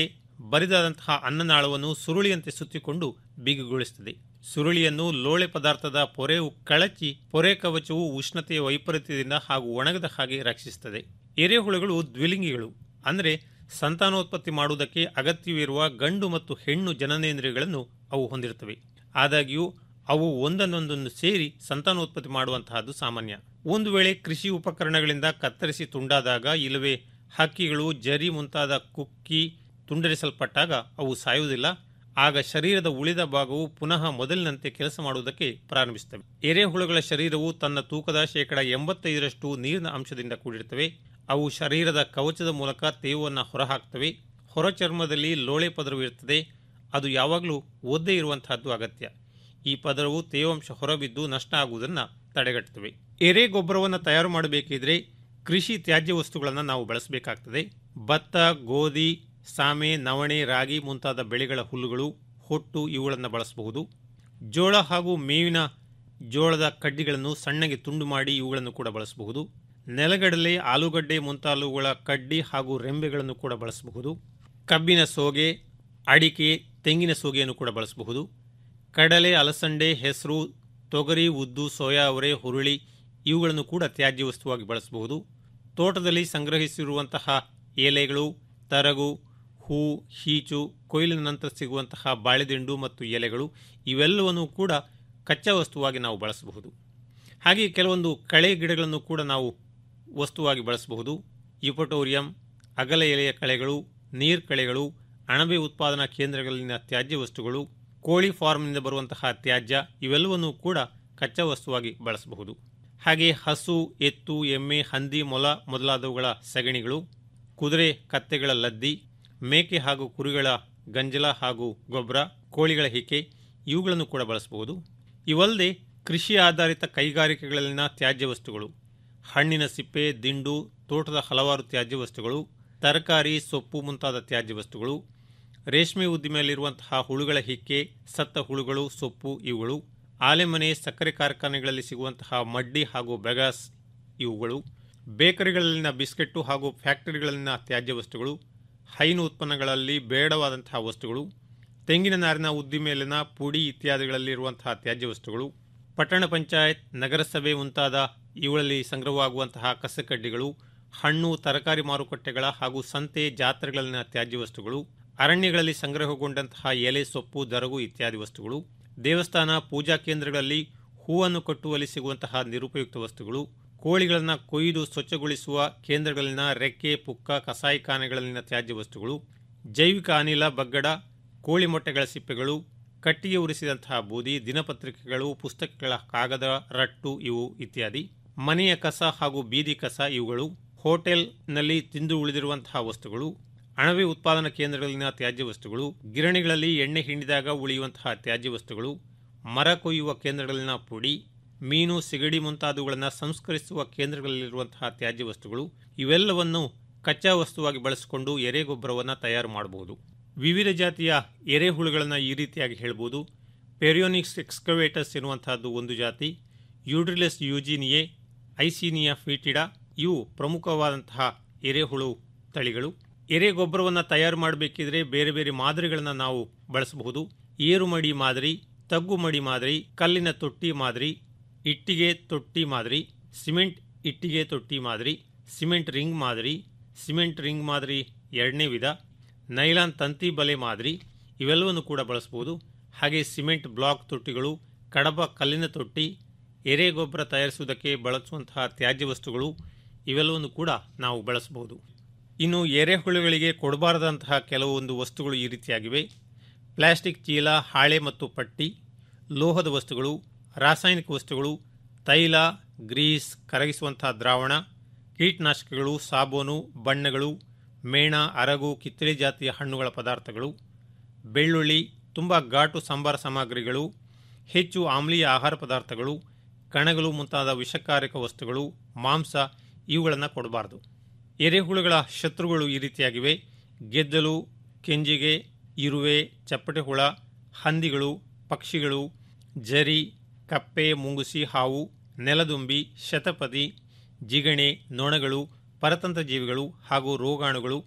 ಬರಿದಾದಂತಹ ಅನ್ನನಾಳವನ್ನು ಸುರುಳಿಯಂತೆ ಸುತ್ತಿಕೊಂಡು ಬಿಗಿಗೊಳಿಸುತ್ತದೆ ಸುರುಳಿಯನ್ನು ಲೋಳೆ ಪದಾರ್ಥದ ಪೊರೆಯು ಕಳಚಿ ಪೊರೆ ಕವಚವು ಉಷ್ಣತೆಯ ವೈಪರೀತ್ಯದಿಂದ ಹಾಗೂ ಒಣಗದ ಹಾಗೆ ರಕ್ಷಿಸುತ್ತದೆ ಎರೆಹುಳುಗಳು ದ್ವಿಲಿಂಗಿಗಳು ಅಂದರೆ ಸಂತಾನೋತ್ಪತ್ತಿ ಮಾಡುವುದಕ್ಕೆ ಅಗತ್ಯವಿರುವ ಗಂಡು ಮತ್ತು ಹೆಣ್ಣು ಜನನೇಂದ್ರಿಯಗಳನ್ನು ಅವು ಹೊಂದಿರುತ್ತವೆ ಆದಾಗ್ಯೂ ಅವು ಒಂದನ್ನೊಂದನ್ನು ಸೇರಿ ಸಂತಾನೋತ್ಪತ್ತಿ ಮಾಡುವಂತಹದ್ದು ಸಾಮಾನ್ಯ ಒಂದು ವೇಳೆ ಕೃಷಿ ಉಪಕರಣಗಳಿಂದ ಕತ್ತರಿಸಿ ತುಂಡಾದಾಗ ಇಲ್ಲವೇ ಹಕ್ಕಿಗಳು ಜರಿ ಮುಂತಾದ ಕುಕ್ಕಿ ತುಂಡರಿಸಲ್ಪಟ್ಟಾಗ ಅವು ಸಾಯುವುದಿಲ್ಲ ಆಗ ಶರೀರದ ಉಳಿದ ಭಾಗವು ಪುನಃ ಮೊದಲಿನಂತೆ ಕೆಲಸ ಮಾಡುವುದಕ್ಕೆ ಪ್ರಾರಂಭಿಸುತ್ತವೆ ಎರೆಹುಳುಗಳ ಶರೀರವು ತನ್ನ ತೂಕದ ಶೇಕಡ ಎಂಬತ್ತೈದರಷ್ಟು ನೀರಿನ ಅಂಶದಿಂದ ಕೂಡಿರುತ್ತವೆ ಅವು ಶರೀರದ ಕವಚದ ಮೂಲಕ ತೇವವನ್ನು ಹೊರಹಾಕ್ತವೆ ಹೊರ ಚರ್ಮದಲ್ಲಿ ಲೋಳೆ ಪದರವು ಇರುತ್ತದೆ ಅದು ಯಾವಾಗಲೂ ಒದ್ದೇ ಇರುವಂತಹದ್ದು ಅಗತ್ಯ ಈ ಪದರವು ತೇವಾಂಶ ಹೊರಬಿದ್ದು ನಷ್ಟ ಆಗುವುದನ್ನು ತಡೆಗಟ್ಟುತ್ತವೆ ಎರೆ ಗೊಬ್ಬರವನ್ನು ತಯಾರು ಮಾಡಬೇಕಿದ್ರೆ ಕೃಷಿ ತ್ಯಾಜ್ಯ ವಸ್ತುಗಳನ್ನು ನಾವು ಬಳಸಬೇಕಾಗ್ತದೆ ಭತ್ತ ಗೋಧಿ ಸಾಮೆ ನವಣೆ ರಾಗಿ ಮುಂತಾದ ಬೆಳೆಗಳ ಹುಲ್ಲುಗಳು ಹೊಟ್ಟು ಇವುಗಳನ್ನು ಬಳಸಬಹುದು ಜೋಳ ಹಾಗೂ ಮೇವಿನ ಜೋಳದ ಕಡ್ಡಿಗಳನ್ನು ಸಣ್ಣಗೆ ತುಂಡು ಮಾಡಿ ಇವುಗಳನ್ನು ಕೂಡ ಬಳಸಬಹುದು ನೆಲಗಡಲೆ ಆಲೂಗಡ್ಡೆ ಮುಂತಾದವುಗಳ ಕಡ್ಡಿ ಹಾಗೂ ರೆಂಬೆಗಳನ್ನು ಕೂಡ ಬಳಸಬಹುದು ಕಬ್ಬಿನ ಸೋಗೆ ಅಡಿಕೆ ತೆಂಗಿನ ಸೋಗೆಯನ್ನು ಕೂಡ ಬಳಸಬಹುದು ಕಡಲೆ ಅಲಸಂಡೆ ಹೆಸರು ತೊಗರಿ ಉದ್ದು ಸೋಯಾ ಅವರೆ ಹುರುಳಿ ಇವುಗಳನ್ನು ಕೂಡ ತ್ಯಾಜ್ಯ ವಸ್ತುವಾಗಿ ಬಳಸಬಹುದು ತೋಟದಲ್ಲಿ ಸಂಗ್ರಹಿಸಿರುವಂತಹ ಎಲೆಗಳು ತರಗು ಹೂ ಹೀಚು ಕೊಯ್ಲಿನ ನಂತರ ಸಿಗುವಂತಹ ಬಾಳೆದಿಂಡು ಮತ್ತು ಎಲೆಗಳು ಇವೆಲ್ಲವನ್ನು ಕೂಡ ಕಚ್ಚಾ ವಸ್ತುವಾಗಿ ನಾವು ಬಳಸಬಹುದು ಹಾಗೆ ಕೆಲವೊಂದು ಕಳೆ ಗಿಡಗಳನ್ನು ಕೂಡ ನಾವು ವಸ್ತುವಾಗಿ ಬಳಸಬಹುದು ಯುಪಟೋರಿಯಂ ಅಗಲ ಎಲೆಯ ಕಳೆಗಳು ನೀರ್ ಕಳೆಗಳು ಅಣಬೆ ಉತ್ಪಾದನಾ ಕೇಂದ್ರಗಳಲ್ಲಿನ ತ್ಯಾಜ್ಯ ವಸ್ತುಗಳು ಕೋಳಿ ಫಾರ್ಮ್ನಿಂದ ಬರುವಂತಹ ತ್ಯಾಜ್ಯ ಇವೆಲ್ಲವನ್ನೂ ಕೂಡ ಕಚ್ಚಾ ವಸ್ತುವಾಗಿ ಬಳಸಬಹುದು ಹಾಗೆ ಹಸು ಎತ್ತು ಎಮ್ಮೆ ಹಂದಿ ಮೊಲ ಮೊದಲಾದವುಗಳ ಸಗಣಿಗಳು ಕುದುರೆ ಕತ್ತೆಗಳ ಲದ್ದಿ ಮೇಕೆ ಹಾಗೂ ಕುರಿಗಳ ಗಂಜಲ ಹಾಗೂ ಗೊಬ್ಬರ ಕೋಳಿಗಳ ಹಿಕೆ ಇವುಗಳನ್ನು ಕೂಡ ಬಳಸಬಹುದು ಇವಲ್ಲದೆ ಕೃಷಿ ಆಧಾರಿತ ಕೈಗಾರಿಕೆಗಳಲ್ಲಿನ ತ್ಯಾಜ್ಯ ವಸ್ತುಗಳು ಹಣ್ಣಿನ ಸಿಪ್ಪೆ ದಿಂಡು ತೋಟದ ಹಲವಾರು ತ್ಯಾಜ್ಯ ವಸ್ತುಗಳು ತರಕಾರಿ ಸೊಪ್ಪು ಮುಂತಾದ ತ್ಯಾಜ್ಯ ವಸ್ತುಗಳು ರೇಷ್ಮೆ ಉದ್ದಿಮೆಯಲ್ಲಿರುವಂತಹ ಹುಳುಗಳ ಹಿಕ್ಕೆ ಸತ್ತ ಹುಳುಗಳು ಸೊಪ್ಪು ಇವುಗಳು ಆಲೆಮನೆ ಸಕ್ಕರೆ ಕಾರ್ಖಾನೆಗಳಲ್ಲಿ ಸಿಗುವಂತಹ ಮಡ್ಡಿ ಹಾಗೂ ಬೆಗಾಸ್ ಇವುಗಳು ಬೇಕರಿಗಳಲ್ಲಿನ ಬಿಸ್ಕೆಟ್ಟು ಹಾಗೂ ಫ್ಯಾಕ್ಟರಿಗಳಲ್ಲಿನ ತ್ಯಾಜ್ಯ ವಸ್ತುಗಳು ಹೈನು ಉತ್ಪನ್ನಗಳಲ್ಲಿ ಬೇಡವಾದಂತಹ ವಸ್ತುಗಳು ತೆಂಗಿನ ನಾರಿನ ಉದ್ದಿಮೆಯಲ್ಲಿನ ಪುಡಿ ಇತ್ಯಾದಿಗಳಲ್ಲಿರುವಂತಹ ತ್ಯಾಜ್ಯ ವಸ್ತುಗಳು ಪಟ್ಟಣ ಪಂಚಾಯತ್ ನಗರಸಭೆ ಮುಂತಾದ ಇವುಗಳಲ್ಲಿ ಸಂಗ್ರಹವಾಗುವಂತಹ ಕಸಕಡ್ಡಿಗಳು ಹಣ್ಣು ತರಕಾರಿ ಮಾರುಕಟ್ಟೆಗಳ ಹಾಗೂ ಸಂತೆ ಜಾತ್ರೆಗಳಲ್ಲಿನ ತ್ಯಾಜ್ಯ ವಸ್ತುಗಳು ಅರಣ್ಯಗಳಲ್ಲಿ ಸಂಗ್ರಹಗೊಂಡಂತಹ ಎಲೆ ಸೊಪ್ಪು ದರಗು ಇತ್ಯಾದಿ ವಸ್ತುಗಳು ದೇವಸ್ಥಾನ ಪೂಜಾ ಕೇಂದ್ರಗಳಲ್ಲಿ ಹೂವನ್ನು ಕಟ್ಟುವಲ್ಲಿ ಸಿಗುವಂತಹ ನಿರುಪಯುಕ್ತ ವಸ್ತುಗಳು ಕೋಳಿಗಳನ್ನು ಕೊಯ್ದು ಸ್ವಚ್ಛಗೊಳಿಸುವ ಕೇಂದ್ರಗಳಲ್ಲಿನ ರೆಕ್ಕೆ ಪುಕ್ಕ ಕಸಾಯಿಖಾನೆಗಳಲ್ಲಿನ ತ್ಯಾಜ್ಯ ವಸ್ತುಗಳು ಜೈವಿಕ ಅನಿಲ ಬಗ್ಗಡ ಕೋಳಿ ಮೊಟ್ಟೆಗಳ ಸಿಪ್ಪೆಗಳು ಕಟ್ಟಿಗೆ ಉರಿಸಿದಂತಹ ಬೂದಿ ದಿನಪತ್ರಿಕೆಗಳು ಪುಸ್ತಕಗಳ ಕಾಗದ ರಟ್ಟು ಇವು ಇತ್ಯಾದಿ ಮನೆಯ ಕಸ ಹಾಗೂ ಬೀದಿ ಕಸ ಇವುಗಳು ಹೋಟೆಲ್ನಲ್ಲಿ ತಿಂದು ಉಳಿದಿರುವಂತಹ ವಸ್ತುಗಳು ಅಣಬೆ ಉತ್ಪಾದನಾ ಕೇಂದ್ರಗಳಲ್ಲಿನ ತ್ಯಾಜ್ಯ ವಸ್ತುಗಳು ಗಿರಣಿಗಳಲ್ಲಿ ಎಣ್ಣೆ ಹಿಂಡಿದಾಗ ಉಳಿಯುವಂತಹ ತ್ಯಾಜ್ಯ ವಸ್ತುಗಳು ಮರ ಕೊಯ್ಯುವ ಕೇಂದ್ರಗಳಲ್ಲಿನ ಪುಡಿ ಮೀನು ಸಿಗಡಿ ಮುಂತಾದವುಗಳನ್ನು ಸಂಸ್ಕರಿಸುವ ಕೇಂದ್ರಗಳಲ್ಲಿರುವಂತಹ ತ್ಯಾಜ್ಯ ವಸ್ತುಗಳು ಇವೆಲ್ಲವನ್ನು ಕಚ್ಚಾ ವಸ್ತುವಾಗಿ ಬಳಸಿಕೊಂಡು ಎರೆಗೊಬ್ಬರವನ್ನು ತಯಾರು ಮಾಡಬಹುದು ವಿವಿಧ ಜಾತಿಯ ಎರೆಹುಳುಗಳನ್ನು ಈ ರೀತಿಯಾಗಿ ಹೇಳ್ಬೋದು ಪೆರಿಯೋನಿಕ್ಸ್ ಎಕ್ಸ್ಕವೇಟರ್ಸ್ ಎನ್ನುವಂತಹದ್ದು ಒಂದು ಜಾತಿ ಯೂಡ್ರಿಲೆಸ್ ಯೂಜಿನಿಯೆ ಐಸೀನಿಯಾ ಫೀಟಿಡಾ ಇವು ಪ್ರಮುಖವಾದಂತಹ ಎರೆಹುಳು ತಳಿಗಳು ಎರೆ ಗೊಬ್ಬರವನ್ನು ತಯಾರು ಮಾಡಬೇಕಿದ್ರೆ ಬೇರೆ ಬೇರೆ ಮಾದರಿಗಳನ್ನು ನಾವು ಬಳಸಬಹುದು ಏರುಮಡಿ ಮಾದರಿ ತಗ್ಗು ಮಡಿ ಮಾದರಿ ಕಲ್ಲಿನ ತೊಟ್ಟಿ ಮಾದರಿ ಇಟ್ಟಿಗೆ ತೊಟ್ಟಿ ಮಾದರಿ ಸಿಮೆಂಟ್ ಇಟ್ಟಿಗೆ ತೊಟ್ಟಿ ಮಾದರಿ ಸಿಮೆಂಟ್ ರಿಂಗ್ ಮಾದರಿ ಸಿಮೆಂಟ್ ರಿಂಗ್ ಮಾದರಿ ಎರಡನೇ ವಿಧ ನೈಲಾನ್ ತಂತಿ ಬಲೆ ಮಾದರಿ ಇವೆಲ್ಲವನ್ನು ಕೂಡ ಬಳಸಬಹುದು ಹಾಗೆ ಸಿಮೆಂಟ್ ಬ್ಲಾಕ್ ತೊಟ್ಟಿಗಳು ಕಡಬ ಕಲ್ಲಿನ ತೊಟ್ಟಿ ಎರೆ ಗೊಬ್ಬರ ತಯಾರಿಸುವುದಕ್ಕೆ ಬಳಸುವಂತಹ ತ್ಯಾಜ್ಯ ವಸ್ತುಗಳು ಇವೆಲ್ಲವನ್ನು ಕೂಡ ನಾವು ಬಳಸಬಹುದು ಇನ್ನು ಎರೆಹುಳುಗಳಿಗೆ ಕೊಡಬಾರದಂತಹ ಕೆಲವೊಂದು ವಸ್ತುಗಳು ಈ ರೀತಿಯಾಗಿವೆ ಪ್ಲಾಸ್ಟಿಕ್ ಚೀಲ ಹಾಳೆ ಮತ್ತು ಪಟ್ಟಿ ಲೋಹದ ವಸ್ತುಗಳು ರಾಸಾಯನಿಕ ವಸ್ತುಗಳು ತೈಲ ಗ್ರೀಸ್ ಕರಗಿಸುವಂತಹ ದ್ರಾವಣ ಕೀಟನಾಶಕಗಳು ಸಾಬೂನು ಬಣ್ಣಗಳು ಮೇಣ ಅರಗು ಕಿತ್ತಳೆ ಜಾತಿಯ ಹಣ್ಣುಗಳ ಪದಾರ್ಥಗಳು ಬೆಳ್ಳುಳ್ಳಿ ತುಂಬ ಘಾಟು ಸಂಬಾರ ಸಾಮಗ್ರಿಗಳು ಹೆಚ್ಚು ಆಮ್ಲೀಯ ಆಹಾರ ಪದಾರ್ಥಗಳು ಕಣಗಳು ಮುಂತಾದ ವಿಷಕಾರಕ ವಸ್ತುಗಳು ಮಾಂಸ ಇವುಗಳನ್ನು ಕೊಡಬಾರದು ಎರೆಹುಳುಗಳ ಶತ್ರುಗಳು ಈ ರೀತಿಯಾಗಿವೆ ಗೆದ್ದಲು ಕೆಂಜಿಗೆ ಇರುವೆ ಚಪ್ಪಟೆ ಹುಳ ಹಂದಿಗಳು ಪಕ್ಷಿಗಳು ಜರಿ ಕಪ್ಪೆ ಮುಂಗುಸಿ ಹಾವು ನೆಲದುಂಬಿ ಶತಪದಿ ಜಿಗಣೆ ನೊಣಗಳು ಪರತಂತ್ರ ಜೀವಿಗಳು ಹಾಗೂ ರೋಗಾಣುಗಳು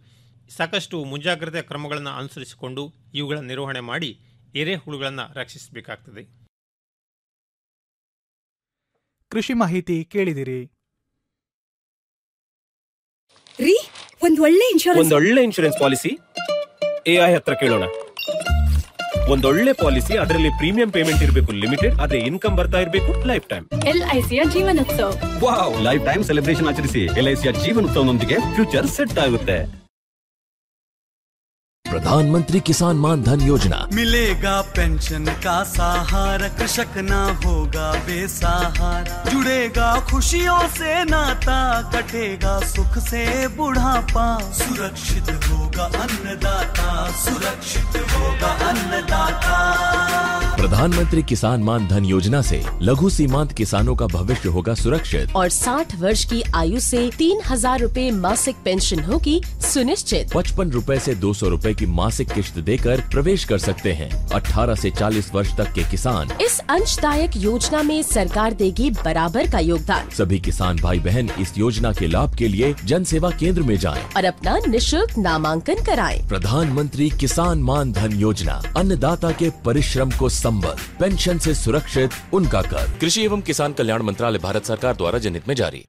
ಸಾಕಷ್ಟು ಮುಂಜಾಗ್ರತೆ ಕ್ರಮಗಳನ್ನು ಅನುಸರಿಸಿಕೊಂಡು ಇವುಗಳ ನಿರ್ವಹಣೆ ಮಾಡಿ ಎರೆಹುಳುಗಳನ್ನು ರಕ್ಷಿಸಬೇಕಾಗ್ತದೆ ಕೃಷಿ ಮಾಹಿತಿ ಕೇಳಿದಿರಿ ರೀ ಒಂದ್ ಒಳ್ಳೆ ಇನ್ಶೂರೆನ್ಸ್ ಒಂದೊಳ್ಳೆ ಇನ್ಶೂರೆನ್ಸ್ ಪಾಲಿಸಿ ಎಐ ಹತ್ರ ಕೇಳೋಣ ಒಂದೊಳ್ಳೆ ಪಾಲಿಸಿ ಅದರಲ್ಲಿ ಪ್ರೀಮಿಯಂ ಪೇಮೆಂಟ್ ಇರಬೇಕು ಲಿಮಿಟೆಡ್ ಅದೇ ಇನ್ಕಮ್ ಬರ್ತಾ ಇರಬೇಕು ಲೈಫ್ ಟೈಮ್ ಎಲ್ಐಸಿಯ Jeevanutsav wow life time celebration ಆಚರಿಸಿ ಎಲ್ಐಸಿಯ ಜೀವನೋತ್ಸವನೊಂದಿಗೆ ಫ್ಯೂಚರ್ ಸೆಟ್ ಆಗುತ್ತೆ प्रधानमंत्री किसान मान धन योजना मिलेगा पेंशन का सहारा कृषक ना होगा बेसहारा जुड़ेगा खुशियों से नाता कटेगा सुख से बुढ़ापा सुरक्षित होगा अन्नदाता सुरक्षित होगा अन्नदाता प्रधानमंत्री किसान मान धन योजना से लघु सीमांत किसानों का भविष्य होगा सुरक्षित और 60 वर्ष की आयु से तीन हजार रूपए मासिक पेंशन होगी सुनिश्चित पचपन रूपए से दो सौ रूपए की मासिक किश्त देकर प्रवेश कर सकते हैं 18 से 40 वर्ष तक के किसान इस अंशदायक योजना में सरकार देगी बराबर का योगदान सभी किसान भाई बहन इस योजना के लाभ के लिए जन सेवा केंद्र में जाएं। और अपना निशुल्क नामांकन कराएं। प्रधानमंत्री किसान मान धन योजना अन्नदाता के परिश्रम को संबल पेंशन से सुरक्षित उनका कर कृषि एवं किसान कल्याण मंत्रालय भारत सरकार द्वारा जनहित में जारी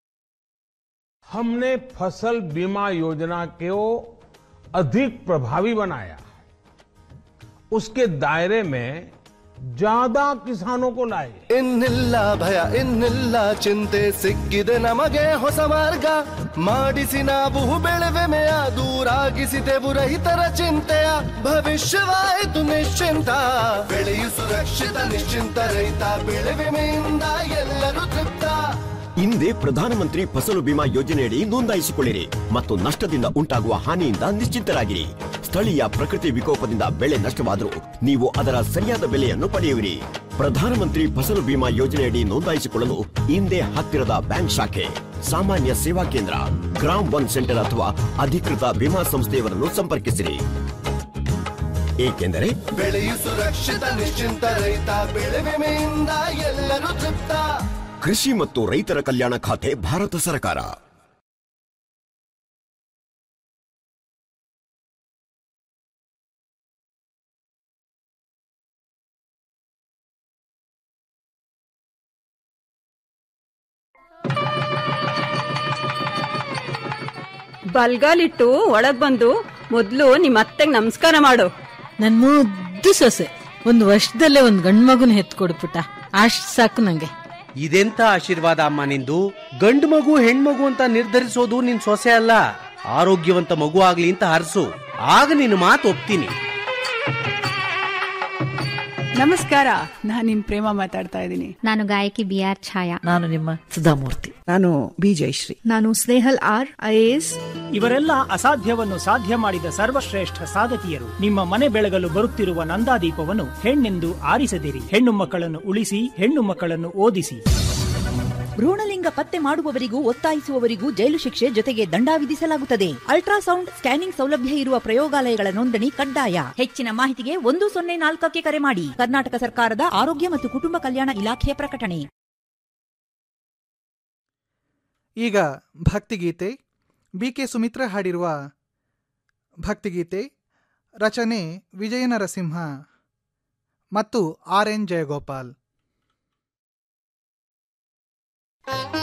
हमने फसल बीमा योजना को अधिक प्रभावी बनाया उसके दायरे में ज्यादा किसानों को लाए ಇನ್ನಿಲ್ಲ ಭಯ ಇನ್ನಿಲ್ಲ ಚಿಂತೆ ಸಿಕ್ಕಿದೆ ನಮಗೆ ಹೊಸ ಮಾರ್ಗ ಮಾಡಿಸಿ ನಾವು ಬೆಳೆವೆಮೆಯ ದೂರಾಗಿಸಿದೆವು ರೈತರ ಚಿಂತೆಯ ಭವಿಷ್ಯವಾಯಿತು ನಿಶ್ಚಿಂತ ಬೆಳೆಯು ಸುರಕ್ಷಿತ ನಿಶ್ಚಿಂತ ರೈತ ಬೆಳೆ ವಿಮೆಯಿಂದ ಎಲ್ಲರೂ ತೃಪ್ತ ಹಿಂದೆ ಪ್ರಧಾನಮಂತ್ರಿ ಫಸಲು ಬಿಮಾ ಯೋಜನೆಯಡಿ ನೋಂದಾಯಿಸಿಕೊಳ್ಳಿರಿ ಮತ್ತು ನಷ್ಟದಿಂದ ಉಂಟಾಗುವ ಹಾನಿಯಿಂದ ನಿಶ್ಚಿಂತರಾಗಿರಿ ಸ್ಥಳೀಯ ಪ್ರಕೃತಿ ವಿಕೋಪದಿಂದ ಬೆಳೆ ನಷ್ಟವಾದರೂ ನೀವು ಅದರ ಸರಿಯಾದ ಬೆಲೆಯನ್ನು ಪಡೆಯುವಿರಿ ಪ್ರಧಾನಮಂತ್ರಿ ಫಸಲು ಬಿಮಾ ಯೋಜನೆಯಡಿ ನೋಂದಾಯಿಸಿಕೊಳ್ಳಲು ಹಿಂದೆ ಹತ್ತಿರದ ಬ್ಯಾಂಕ್ ಶಾಖೆ ಸಾಮಾನ್ಯ ಸೇವಾ ಕೇಂದ್ರ ಗ್ರಾಮ್ ಒನ್ ಸೆಂಟರ್ ಅಥವಾ ಅಧಿಕೃತ ವಿಮಾ ಸಂಸ್ಥೆಯವರನ್ನು ಸಂಪರ್ಕಿಸಿರಿ ಏಕೆಂದರೆ ಬೆಳೆಯು ಸುರಕ್ಷಿತ ನಿಶ್ಚಿಂತ ರೈತ ಬೆಳೆ ವಿಮೆಯಿಂದ ಎಲ್ಲರೂ ತೃಪ್ತ ಕೃಷಿ ಮತ್ತು ರೈತರ ಕಲ್ಯಾಣ ಖಾತೆ ಭಾರತ ಸರ್ಕಾರ ಬಲ್ಗಾಲಿಟ್ಟು ಒಳಗ್ ಬಂದು ಮೊದ್ಲು ನಿಮ್ ಅತ್ತೆಗ್ ನಮಸ್ಕಾರ ಮಾಡು ನನ್ ಮುದ್ದು ಸೊಸೆ ಒಂದ್ ವರ್ಷದಲ್ಲೇ ಒಂದ್ ಗಂಡ್ ಮಗುನ ಹೆತ್ ಕೊಡ್ಬಿಟ್ಟ ಅಷ್ಟ್ ಸಾಕು ನಂಗೆ ಇದೆಂತ ಆಶೀರ್ವಾದ ಅಮ್ಮ ನಿಂದು ಗಂಡು ಮಗು ಹೆಣ್ಮಗು ಅಂತ ನಿರ್ಧರಿಸೋದು ನಿನ್ ಸೊಸೆ ಅಲ್ಲ ಆರೋಗ್ಯವಂತ ಮಗು ಆಗ್ಲಿ ಅಂತ ಹರಸು ಆಗ ನಿನ್ನ ಮಾತು ಒಪ್ತೀನಿ ನಮಸ್ಕಾರ ನಾನ್ ನಿಮ್ ಪ್ರೇಮ ಮಾತಾಡ್ತಾ ಇದ್ದೀನಿ ನಾನು ಗಾಯಕಿ ಬಿ ಆರ್ ಛಾಯಾ ನಾನು ನಿಮ್ಮ ಸುಧಾಮೂರ್ತಿ ನಾನು ಬಿ ಜಯಶ್ರೀ ನಾನು ಸ್ನೇಹಲ್ ಆರ್ ಐಎಎಸ್ ಇವರೆಲ್ಲ ಅಸಾಧ್ಯವನ್ನು ಸಾಧ್ಯ ಮಾಡಿದ ಸರ್ವಶ್ರೇಷ್ಠ ಸಾಧಕಿಯರು ನಿಮ್ಮ ಮನೆ ಬೆಳಗಲು ಬರುತ್ತಿರುವ ನಂದಾದೀಪವನ್ನು ಹೆಣ್ಣೆಂದು ಆರಿಸದಿರಿ ಹೆಣ್ಣು ಮಕ್ಕಳನ್ನು ಉಳಿಸಿ ಹೆಣ್ಣು ಮಕ್ಕಳನ್ನು ಓದಿಸಿ ಭ್ರೂಣಲಿಂಗ ಪತ್ತೆ ಮಾಡುವವರಿಗೂ ಒತ್ತಾಯಿಸುವವರಿಗೂ ಜೈಲು ಶಿಕ್ಷೆ ಜೊತೆಗೆ ದಂಡ ವಿಧಿಸಲಾಗುತ್ತದೆ ಅಲ್ಟ್ರಾಸೌಂಡ್ ಸ್ಕ್ಯಾನಿಂಗ್ ಸೌಲಭ್ಯ ಇರುವ ಪ್ರಯೋಗಾಲಯಗಳ ನೋಂದಣಿ ಕಡ್ಡಾಯ ಹೆಚ್ಚಿನ ಮಾಹಿತಿಗೆ ಒಂದು ಸೊನ್ನೆ ನಾಲ್ಕಕ್ಕೆ ಕರೆ ಮಾಡಿ ಕರ್ನಾಟಕ ಸರ್ಕಾರದ ಆರೋಗ್ಯ ಮತ್ತು ಕುಟುಂಬ ಕಲ್ಯಾಣ ಇಲಾಖೆಯ ಪ್ರಕಟಣೆ ಈಗ ಭಕ್ತಿಗೀತೆ ಬಿ ಕೆ ಸುಮಿತ್ರ ಹಾಡಿರುವ ಭಕ್ತಿಗೀತೆ ರಚನೆ ವಿಜಯ ನರಸಿಂಹ ಮತ್ತು R N Jayagopal Thank you.